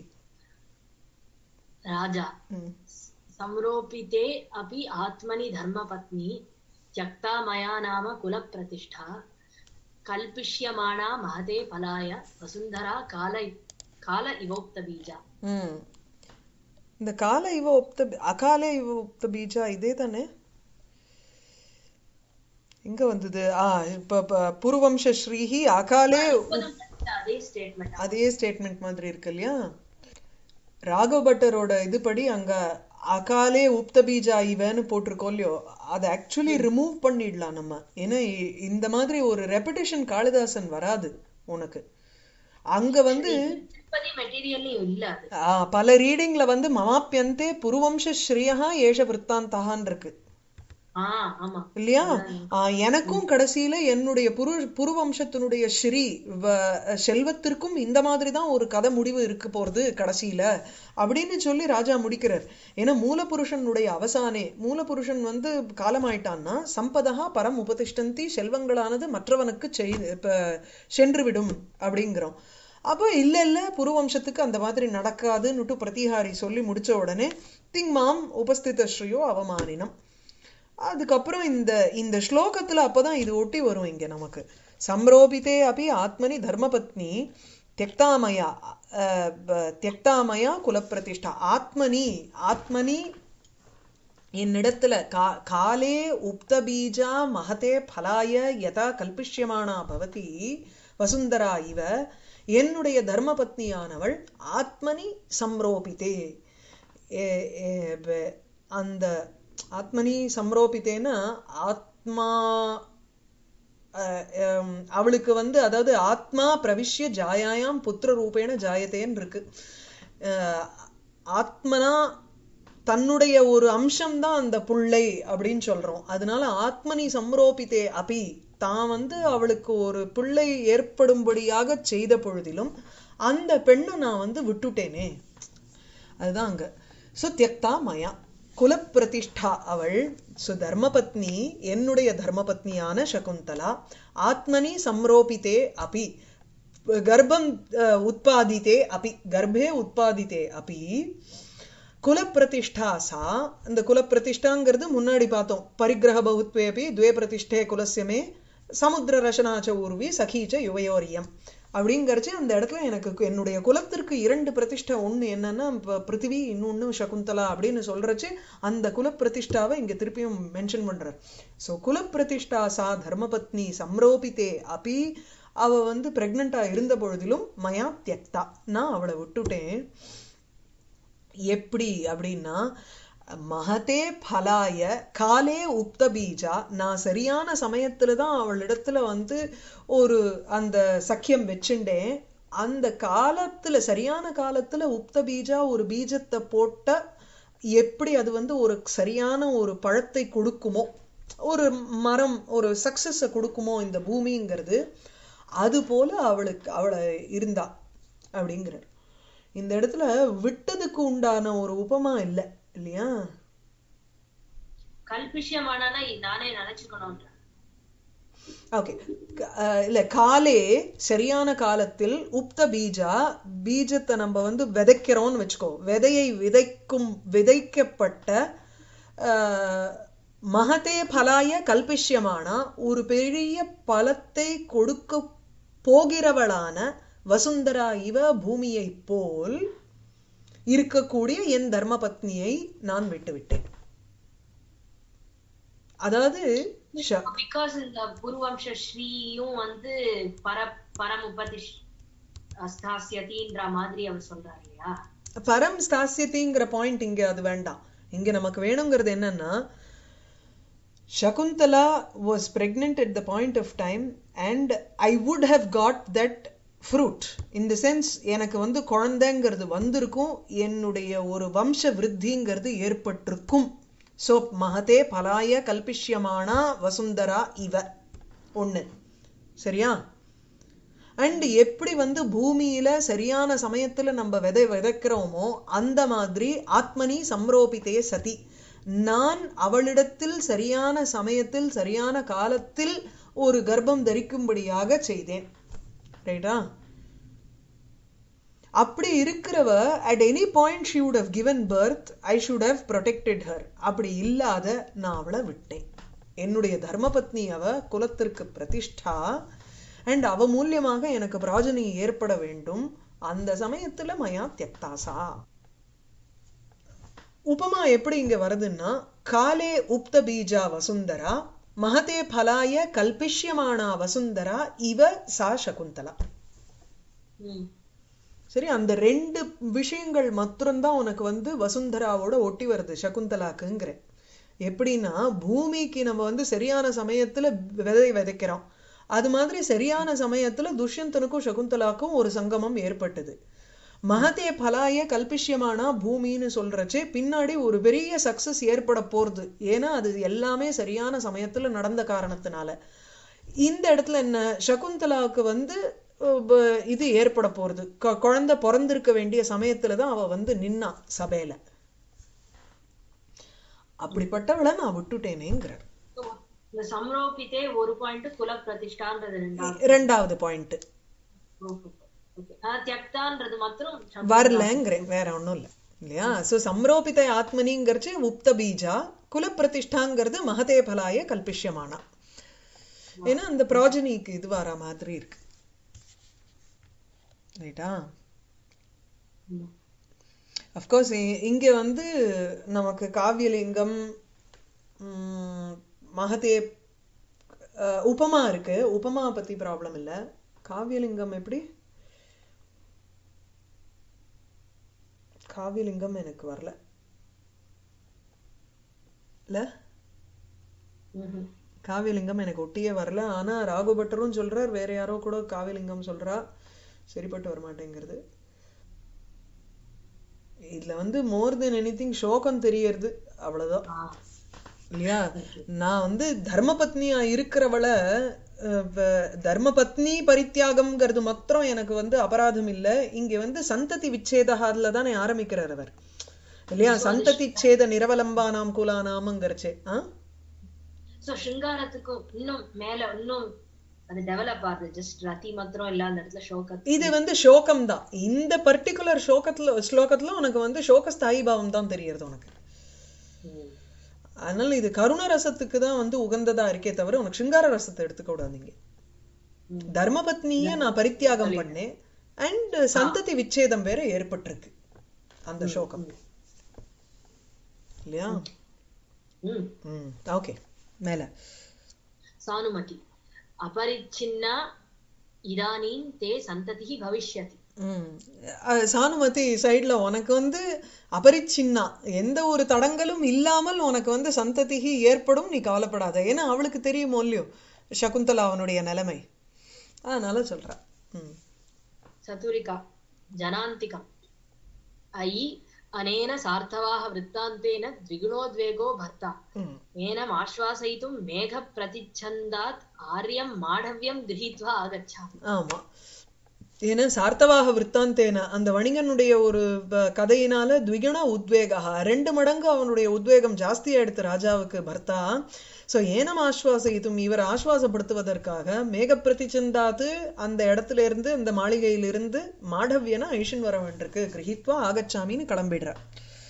ராஜா ம். संरोपिते अपि आत्मनि धर्मपत्नी त्यक्ता मया नाम कुलप्रतिष्ठा कल्पिष्यमाणा महते फलाय वसुन्धरा काल काल इवोक्तबीजा ம் இந்த கால இவ உப்த அகால இவ உப்த பீஜா இதே தானே எங்க வந்தது ஆ இப்ப இப்ப புருவம்ச ஸ்ரீஹி அகாலே அதே ஸ்டேட்மெண்ட் அதே ஸ்டேட்மெண்ட் மாதிரி இருக்கு இல்லையா ராகவ் பட்டரோட இதுபடி அங்க அகாலே உப்த பீஜா இவன்னு போட்டிருக்கோம் இல்லையோ அதை ஆக்சுவலி ரிமூவ் பண்ணிடலாம் நம்ம ஏன்னா இ- இந்த மாதிரி ஒரு ரெப்பிடேஷன் காளிதாசன் வராது உனக்கு அங்க வந்து திருப்பதி மெட்டீரியல்லையும் இல்ல அது ஆ, பல ரீடிங்ல வந்து மமாப்பியந்தே புருவம்ச ஸ்ரீயா ஏஷ விற்த்தாந்தகான் இருக்கு ஆ ஆமா இல்லையா ஆ, எனக்கும் கடைசியில என்னுடைய புரு புருவம்சத்தினுடைய ஸ்ரீ வ- செல்வத்திற்கும் இந்த மாதிரி தான் ஒரு கதை முடிவு இருக்க போறது கடைசியில அப்படின்னு சொல்லி ராஜா முடிக்கிறார் ஏன்னா மூலபுருஷனுடைய அவசானே மூலபுருஷன் வந்து காலமாயிட்டான்னா சம்பதா பரம் உபதிஷ்டந்தி செல்வங்களானது மற்றவனுக்கு செய் இப்ப சென்று விடும் அப்படிங்கிறோம் அப்போ இல்ல இல்ல புருவம்சத்துக்கு அந்த மாதிரி நடக்காதுன்னுட்டு பிரதிஹாரி சொல்லி முடிச்ச உடனே திங்மாம் உபஸ்தித ஸ்ரீயோ அவமானினம் அதுக்கப்புறம் இந்த இந்த ஸ்லோகத்துல அப்பதான் இது ஒட்டி வரும் இங்க நமக்கு சம்ரோபிதே அபி ஆத்மனி தர்மபத்னி தியக்தாமயா அஹ், ப- தியக்தாமயா குலப்பிரதிஷ்டா ஆத்மனி ஆத்மனி என்னிடத்துல கா காலே உப்த பீஜா மகதே பலாய யதா கல்பிஷ்யமானா பவதி வசுந்தரா இவ என்னுடைய தர்மபத்னியானவள் ஆத்மனி சம்ரோபிதே ஏ- ஏ- ப- அந்த ஆத்மனி சம்ரோபித்தேன்னா ஆத்மா அஹ், ஹம், அவளுக்கு வந்து அதாவது ஆத்மா பிரவிஷ்ய ஜாயாயாம் புத்திர ரூபேண ஜாயத்தேன்னு இருக்கு அஹ், ஆத்மனா தன்னுடைய ஒரு அம்சம்தான் அந்த புள்ளை அப்படின்னு சொல்றோம் அதனால ஆத்மனி சம்ரோபித்தே அபி தான் வந்து அவளுக்கு ஒரு பிள்ளை ஏற்படும்படியாக செய்த பொழுதிலும் அந்த பெண்ணை நான் வந்து விட்டுட்டேனே அதுதான் அங்க சோ தியக்தா மயா குலப்பிரதிஷ்டா அவள் சோ தர்மபத்னி என்னுடைய தர்மபத்னியான சகுந்தலா ஆத்மனி சம்ரோபித்தே அபி கர்ப்பம் அஹ், உத்பாதித்தே அபி கர்ப்பே உத்பாதித்தே அபி குலப்பிரதிஷ்டா சா இந்த குலப்பிரதிஷ்டாங்கிறது முன்னாடி பார்த்தோம் பரிகிரக பகுத்வேபி துவே பிரதிஷ்டே குலசியமே சமுத்திர ரசனாச்ச ஊர்வி சகீச்ச யுவயோரியம் அப்படிங்கறச்சு அந்த இடத்துல எனக்கு கு- என்னுடைய குலத்திற்கு இரண்டு பிரதிஷ்டை ஒண்ணு என்னன்னா ப- பிருத்திவி இன்னொன்னு சகுந்தலா அப்படின்னு சொல்றச்சு அந்த குலப்பிரதிஷ்டாவை இங்க திருப்பியும் மென்ஷன் பண்றார் சோ குலப்பிரதிஷ்டா சா தர்மபத்னி சம்ரோபித்தே அபி அவ வந்து பிரெக்னண்டா இருந்த பொழுதிலும் மயா தியக்தா நான் அவளை விட்டுட்டேன் எப்படி அப்படின்னா மகதே பலாய காலே உப்த பீஜா நான் சரியான சமயத்துல தான் அவளிடத்துல வந்து ஒரு அந்த சக்கியம் வச்சுட்டேன் அந்த காலத்துல சரியான காலத்துல உப்த பீஜா ஒரு பீஜத்தை போட்ட எப்படி அது வந்து ஒரு சரியான ஒரு பழத்தை கொடுக்குமோ ஒரு மரம் ஒரு சக்சஸ கொடுக்குமோ இந்த பூமிங்கிறது அது போல அவளுக்கு அவளை இருந்தா அப்படிங்கிறார் இந்த இடத்துல விட்டதுக்கு உண்டான ஒரு உபமா இல்ல இல்லையா கல்பிஷ்யமானனா நானே நினைச்சுக்கணும்ன்ற ஓகே இல்ல காலே சரியான காலத்தில் உப்த பீஜா பீஜத்தை நம்ம வந்து விதைக்கிறோம்னு வச்சுக்கோ விதையை விதைக்கும் விதைக்கப்பட்ட அஹ், மகதே பலாய கல்பிஷ்யமானா ஒரு பெரிய பலத்தை கொடுக்க போகிறவளான வசுந்தரா இவ பூமியை போல் இருக்கக்கூடிய என் தர்மபத்னியை நான் விட்டுவிட்டேன் அதாவது ஷ- பிகாஸ் இந்த பூர்வம்ச ஸ்ரீயும் வந்து பர பரமுபதிஷ் அஸ்தாசியதின்ற மாதிரி அவர் சொல்றாரு இல்லையா பரம் ஸ்தாசியத்திங்கிற பாயிண்ட் இங்க அது வேண்டாம் இங்க நமக்கு வேணுங்கிறது என்னன்னா Shakuntala was pregnant at the point of time and I would have got that fruit in the sense எனக்கு வந்து குழந்தைங்கிறது வந்திருக்கும் என்னுடைய ஒரு வம்ச விருத்திங்கிறது ஏற்பட்டிருக்கும் சோ மகதே பலாய கல்பிஷ்யமானா வசுந்தரா இவ ஒண்ணு சரியா அண்ட் எப்படி வந்து பூமியில சரியான சமயத்துல நம்ம விதை விதைக்கிறோமோ அந்த மாதிரி ஆத்மனி சம்ரோபித்தே சதி நான் அவளிடத்தில் சரியான சமயத்தில் சரியான காலத்தில் ஒரு கர்ப்பம் தரிக்கும்படியாக செய்தேன் ரைட்டா அப்படி இருக்கிறவ at any point she would have given birth I should have protected her அப்படி இல்லாத நான் அவளை விட்டேன் என்னுடைய தர்மபத்னி அவ குலத்திற்கு பிரதிஷ்டா அண்ட் அவ மூலியமாக எனக்கு பிராஜனி ஏற்பட வேண்டும் அந்த சமயத்துல மயா தியக்தாசா உபமா எப்படி இங்க வருதுன்னா காலே உப்த பீஜா வசுந்தரா மகதே பலாய கல்பிஷ்யமானா வசுந்தரா இவ சா சகுந்தலா ம் சரி அந்த ரெண்டு விஷயங்கள் மாத்திரம்தான் உனக்கு வந்து வசுந்தராவோட ஒட்டி வருது சகுந்தலாக்குங்கிற எப்படின்னா பூமிக்கு நம்ம வந்து சரியான சமயத்துல விதை விதைக்கிறோம் அது மாதிரி சரியான சமயத்துல துஷ்யந்தனுக்கும் சகுந்தலாக்கும் ஒரு சங்கமம் ஏற்பட்டது மகதே பலாய கல்பிஷ்யமானா பூமின்னு சொல்றச்சே பின்னாடி ஒரு பெரிய சக்சஸ் ஏற்பட போறது ஏன்னா அது எல்லாமே சரியான சமயத்துல நடந்த காரணத்தினால இந்த இடத்துல என்ன சகுந்தலாவுக்கு வந்து அஹ், ப- இது ஏற்பட போறது கு- குழந்தை பிறந்திருக்க வேண்டிய சமயத்துல தான் அவ வந்து நின்னா சபையில அப்படிப்பட்டவளை நான் விட்டுட்டேனேங்கிறார் So, இந்த சம்ரோபித்தே ஒரு பாயிண்ட் குல பிரதிஷ்டான்றது ரெண்டாவது ரெண்டாவது பாயிண்ட் ஓகே தியக்தான்றது மாத்திரம் வரலங்கிறேன் வேற ஒண்ணும் இல்ல இல்லையா சோ சம்ரோபித ஆத்மனிங்கிறச்சு உப்த பீஜா குலப்பிரதிஷ்டாங்கிறது மகதே பலாய கல்பிஷ்யமானா ஏன்னா அந்த ப்ராஜனிக்கு இது வர மாதிரி இருக்கு ரைட்டா ம். அஃப்கோர்ஸ் இங்க வந்து நமக்கு காவியலிங்கம் ம், மகதே அஹ், உபமா இருக்கு உபமா பத்தி ப்ராப்ளம் இல்ல காவியலிங்கம் எப்படி காவியலிங்கம் எனக்கு வரல இல்ல ம்ஹும். காவியலிங்கம் எனக்கு ஒட்டியே வரல ஆனா ராகுபட்டரும் சொல்றார் வேற யாரோ கூட காவியலிங்கம் சொல்றா சரிப்பட்டு வர மாட்டேங்கிறது இதுல வந்து மோர் தென் எனிதிங் சோகம் தெரியறது அவ்வளவுதான் ஆ, இல்லையா நான் வந்து தர்மபத்னியா இருக்கிறவளை அஹ், வ- தர்மபத்னி பரித்தியாகம்ங்கிறது மாத்திரம் எனக்கு வந்து அபராதம் இல்ல இங்க வந்து சந்ததி விச்சேதகால தானே ஆரம்பிக்கிறார் அவர் இல்லையா சந்ததி சேத நிரவலம்பானாம் குலானாமங்கிறச்சே ஆ சோ சிங்காரத்துக்கும் இன்னும் மேல இன்னும் அது டெவலப் ஆகுது ஜஸ்ட் ரத்தி மாத்திரம் இல்ல அந்த இடத்துல ஷோகத் இது வந்து சோகம் தான் இந்த பர்டிகுலர் சோகத்துல ஸ்லோகத்துல உனக்கு வந்து சோக ஸ்தாயி பாவம் தான் தெரியறது உனக்கு ம். அதனால இது கருண ரசத்துக்கு தான் வந்து உகந்ததா இருக்கே தவிர உனக்கு சிங்கார ரசத்தை எடுத்துக்க கூடாதீங்க ம். தர்மபத்னிய நான் பரித்தியாகம் பண்ணேன் அண்ட் சந்ததி விச்சேதம் வேற ஏற்பட்டிருக்கு அந்த சோகம் இல்லையா ம் ம் ஓகே மேல சானுமதி அபரிச்சின்னா இதானீம் தே சந்ததிஹி பவிஷ்யதி ம் அஹ் சானுமதி சைடுல உனக்கு வந்து அபரிச்சின்னா எந்த ஒரு தடங்களும் இல்லாமல் உனக்கு வந்து சந்ததிகி ஏற்படும் நீ கவலைப்படாத ஏன்னா அவளுக்கு தெரியுமோ இல்லையோ சகுந்தலா அவனுடைய நிலைமை அதனால சொல்றா ம் சதுரிகா ஜனாந்திகம் ஐ அனேன சார்த்தவாக விற்த்தாந்தேன द्विगुणोद्वेगो भर्ता ம் एनम् आश्वासयितुं मेघप्रतिच्छन्दात् आर्यं माढव्यं गृहीत्वा आगच्छामि ஆமா ஏன்னா சார்த்தவாக விற்த்தாந்தேன அந்த வணிகனுடைய ஒரு ப- கதையினால த்விகுண உத்வேகா ரெண்டு மடங்கு அவனுடைய உத்வேகம் ஜாஸ்தியா எடுத்து ராஜாவுக்கு பர்த்தா சோ ஏனம் ஆஸ்வாசயித்தும் இவர் ஆஸ்வாசப்படுத்துவதற்காக மேக பிரதிச்சந்தாத்து அந்த இடத்துல இருந்து அந்த மாளிகையிலிருந்து மாடவியன ஐஷன் வர வேண்டியிருக்கு கிரகித்வா ஆகச்சாமின்னு கிளம்பிடுறார்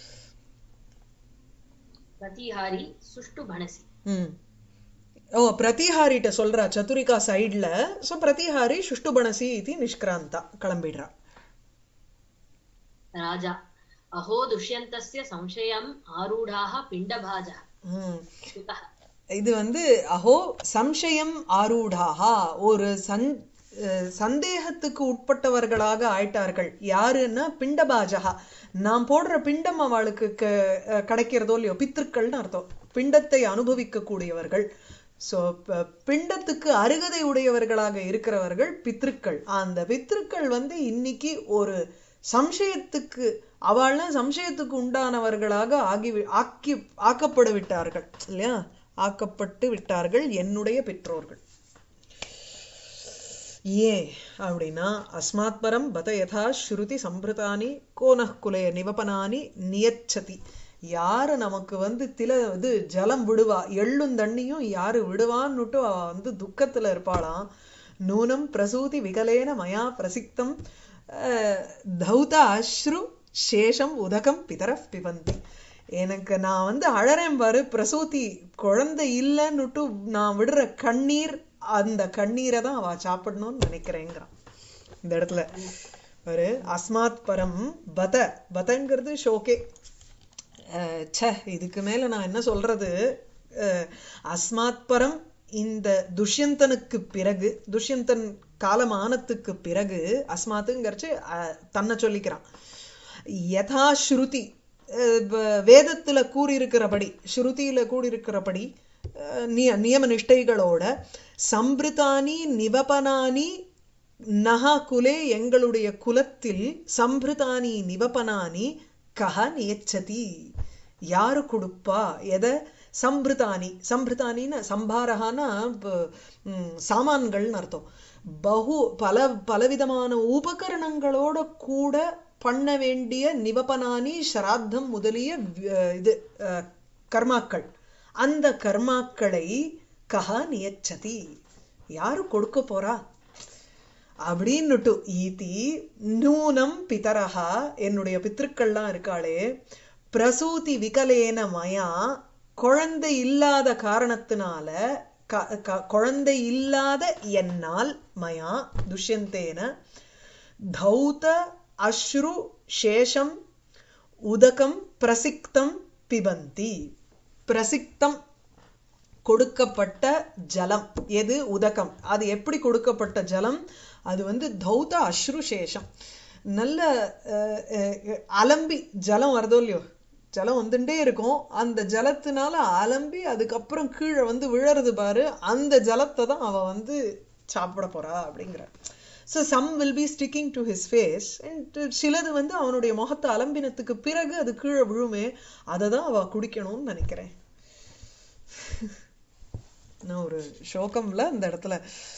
प्रतिहारी सुष्टु भणसि ம் ஓ பிரதிஹாரிட்ட சொல்றா சதுரிகா சைடுல சோ பிரதிஹாரி சுஷ்டுபணசி இது நிஷ்கிராந்தா கிளம்பிடுறா राजा अहो दुष्यन्तस्य संशयम् आरूढाः पिण्डभाजः ம் श्रुतः இது வந்து அஹோ சம்சயம் ஆரூடாகா ஒரு சந் அஹ் சந்தேகத்துக்கு உட்பட்டவர்களாக ஆயிட்டார்கள் யாருன்னா பிண்டபாஜகா நாம் போடுற பிண்டம் அவளுக்கு க- அஹ் கிடைக்கிறதோ இல்லையோ பித்திருக்கள்னு அர்த்தம் பிண்டத்தை அனுபவிக்க கூடியவர்கள் சோ பிண்டத்துக்கு அருகதை உடையவர்களாக இருக்கிறவர்கள் பித்ருக்கள் அந்த பித்ருக்கள் வந்து இன்னைக்கு ஒரு சம்சயத்துக்கு அவள்லாம் சம்சயத்துக்கு உண்டானவர்களாக ஆகி ஆக்கி ஆக்கப்பட விட்டார்கள் இல்லையா ஆக்கப்பட்டு விட்டார்கள் என்னுடைய பெற்றோர்கள் ஏன் அப்படின்னா அஸ்மாத் பரம் பத யதா ஸ்ருதி சம்பிரதானி கோனः குலே நிவபனானி நியச்சதி யாரு நமக்கு வந்து தில இது ஜலம் விடுவா எள்ளும் தண்ணியும் யாரு விடுவான்னுட்டு அவ வந்து துக்கத்துல இருப்பாளாம் நூனம் பிரசூதி விகலேன மயா பிரசிக்தம் அஹ், தௌத அஸ்ரு சேஷம் உதகம் பிதரப் பிபந்தி எனக்கு நான் வந்து அழறேன் பாரு பிரசூதி குழந்தை இல்லைன்னுட்டு நான் விடுற கண்ணீர் அந்த கண்ணீரை தான் அவ சாப்பிடணும்னு நினைக்கிறேங்கிறான் இந்த இடத்துல ஒரு அஸ்மாத் பரம் பத பதங்கிறது ஷோகே அஹ், ச்சே இதுக்கு மேல நான் என்ன சொல்றது அஹ், அஸ்மாத் பரம் இந்த துஷ்யந்தனுக்கு பிறகு துஷ்யந்தன் காலமானத்துக்கு பிறகு அஸ்மாத்துங்கிறச்சு அஹ், தன்னை சொல்லிக்கிறான் யதா ஸ்ருதி அஹ், வ- வேதத்துல கூறியிருக்கிறபடி ஸ்ருதியில கூறியிருக்கிறபடி அஹ், நிய நியம நிஷ்டைகளோட சம்பிருதானி நிவபனானி நகா குலே எங்களுடைய குலத்தில் சம்பிருதானி நிவபனானி கஹ நியச்சதி யாரு கொடுப்பா எதை சம்பிருதானி சம்பிருதானின்னு சம்பாரகான்னா ப- ம், சாமான்கள்னு அர்த்தம் பகு பல பலவிதமான உபகரணங்களோட கூட பண்ண வேண்டிய நிவபனானி ஸ்ராத்தம் முதலிய வி- இது அஹ், கர்மாக்கள் அந்த கர்மாக்களை கஹ நியச்சதி யாரு கொடுக்க போறா அப்படின்னுட்டு ஈதி நூனம் பிதரஹா என்னுடைய பித்திருக்கள்லாம் இருக்காளே பிரசூதி விகலேன மயா குழந்தை இல்லாத காரணத்தினால க- க- குழந்தை இல்லாத என்னால் மயா துஷ்யந்தேன தௌத அஸ்ரு சேஷம் உதகம் பிரசிக்தம் பிபந்தி பிரசிக்தம் கொடுக்கப்பட்ட ஜலம் எது உதகம் அது எப்படி கொடுக்கப்பட்ட ஜலம் அது வந்து தௌத அஸ்ரு சேஷம் நல்ல அஹ், அஹ், அலம்பி ஜலம் வருதோ இல்லையோ ஜலம் வந்துட்டே இருக்கும் அந்த ஜலத்தினால அலம்பி அதுக்கப்புறம் கீழே வந்து விழறது பாரு அந்த ஜலத்தை தான் அவ வந்து சாப்பிட போறா அப்படிங்கிற so some will be sticking to his face and சிலது வந்து அவனுடைய முகத்தை அலம்பினத்துக்கு பிறகு அது கீழே விழுமே அதை தான் அவ குடிக்கணும்னு நினைக்கிறேன் நான் ஒரு சோகம்ல அந்த இடத்துல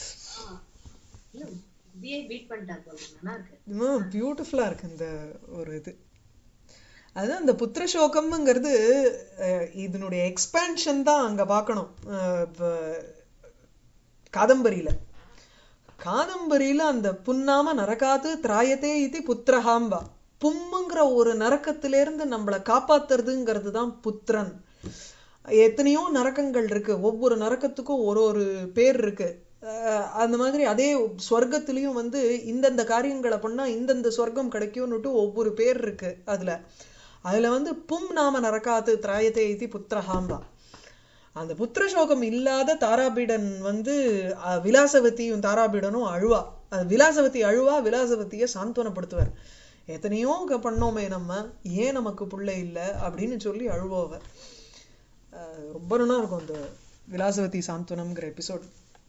பிஏ பீட் பண்ணிட்டார் போல நல்லா இருக்கு பியூட்டிஃபுல்லா இருக்கு இந்த ஒரு இது அது அந்த புத்திர சோகம்ங்கிறது அஹ், இதனுடைய எக்ஸ்பேன்ஷன் தான் அங்க பார்க்கணும் அஹ், ப- காதம்பரியில காதம்பரியில அந்த புன்னாம நரகாத்து திராயத்தே இது புத்திரஹாம்பா பும்முங்கிற ஒரு நரக்கத்திலிருந்து நம்மளை காப்பாத்துறதுங்கிறது தான் புத்திரன் எத்தனையோ நரக்கங்கள் இருக்கு ஒவ்வொரு நரக்கத்துக்கும் ஒரு ஒரு பேர் இருக்கு அஹ் அந்த மாதிரி அதே ஸ்வர்க்கத்திலயும் வந்து இந்தந்த காரியங்களை பண்ணா இந்தந்த சொர்க்கம் கிடைக்கும்னுட்டு ஒவ்வொரு பேர் இருக்கு அதுல அதுல வந்து பும் நாம நரகாத்து திராயத்தே இது புத்திரஹாம்பா அந்த புத்திர சோகம் இல்லாத தாராபீடன் வந்து அஹ், விலாசவதியும் தாராபீடனும் அழுவா அது விலாசவதி அழுவா விலாசவதியை சாந்தவனப்படுத்துவார் எத்தனையோ க- பண்ணோமே நம்ம ஏன் நமக்கு பிள்ளை இல்லை அப்படின்னு சொல்லி அழுவோவ அஹ், ரொம்ப நல்லா இருக்கும் அந்த விலாசவதி சாந்தவனம்ங்கிற எபிசோட்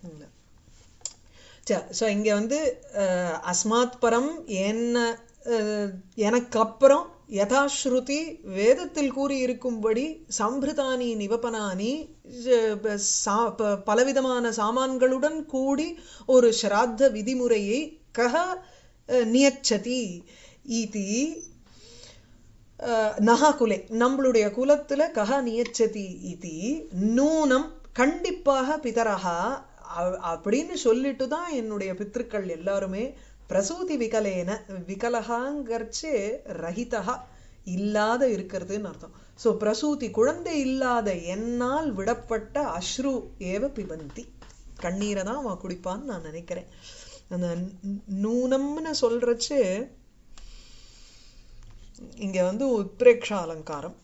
ஸோ இங்க வந்து அஹ், அஸ்மாத் பரம் என்ன அஹ், எனக்கு அப்புறம் யதாஸ்ருதி வேதத்தில் கூறியிருக்கும்படி சம்பிருதானி நிவபனானி ஜ- ப- சா- ப- பலவிதமான சாமான்களுடன் கூடி ஒரு ஸ்ராத்த விதிமுறையை கஹ அஹ், நியச்சதி ஈதி அஹ், நஹா குலே நம்மளுடைய குலத்துல கஹ நியச்சதி இதி நூனம் கண்டிப்பாக பிதரஹா அ- அப்படின்னு சொல்லிட்டு தான் என்னுடைய பித்திருக்கள் எல்லாருமே பிரசூதி விகலேன விகலகாங்கிறச்சு ரஹிதா இல்லாத இருக்கிறதுன்னு அர்த்தம் சோ பிரசூதி குழந்தை இல்லாத என்னால் விடப்பட்ட அஸ்ரு ஏவ பிபந்தி கண்ணீரை தான் அவன் குடிப்பான்னு நான் நினைக்கிறேன் அந்த நூ- நூனம்னு சொல்றச்சு இங்க வந்து உத்பிரேக்ஷா அலங்காரம்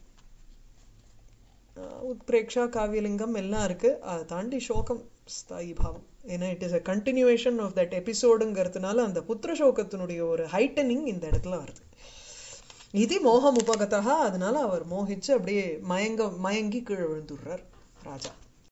அஹ் உத்பிரேக்ஷா காவியலிங்கம் எல்லாம் இருக்கு அதை தாண்டி சோகம் ஸ்தாயி பாவம் ஏன்னா it is a continuation of that எபிசோடுங்கிறதுனால அந்த புத்திர சோகத்தினுடைய ஒரு ஹைட்டனிங் இந்த இடத்துல வருது இது மோகம் உபகதா அதனால அவர் மோகிச்சு அப்படியே மயங்க மயங்கி கீழே விழுந்துடுறார் ராஜா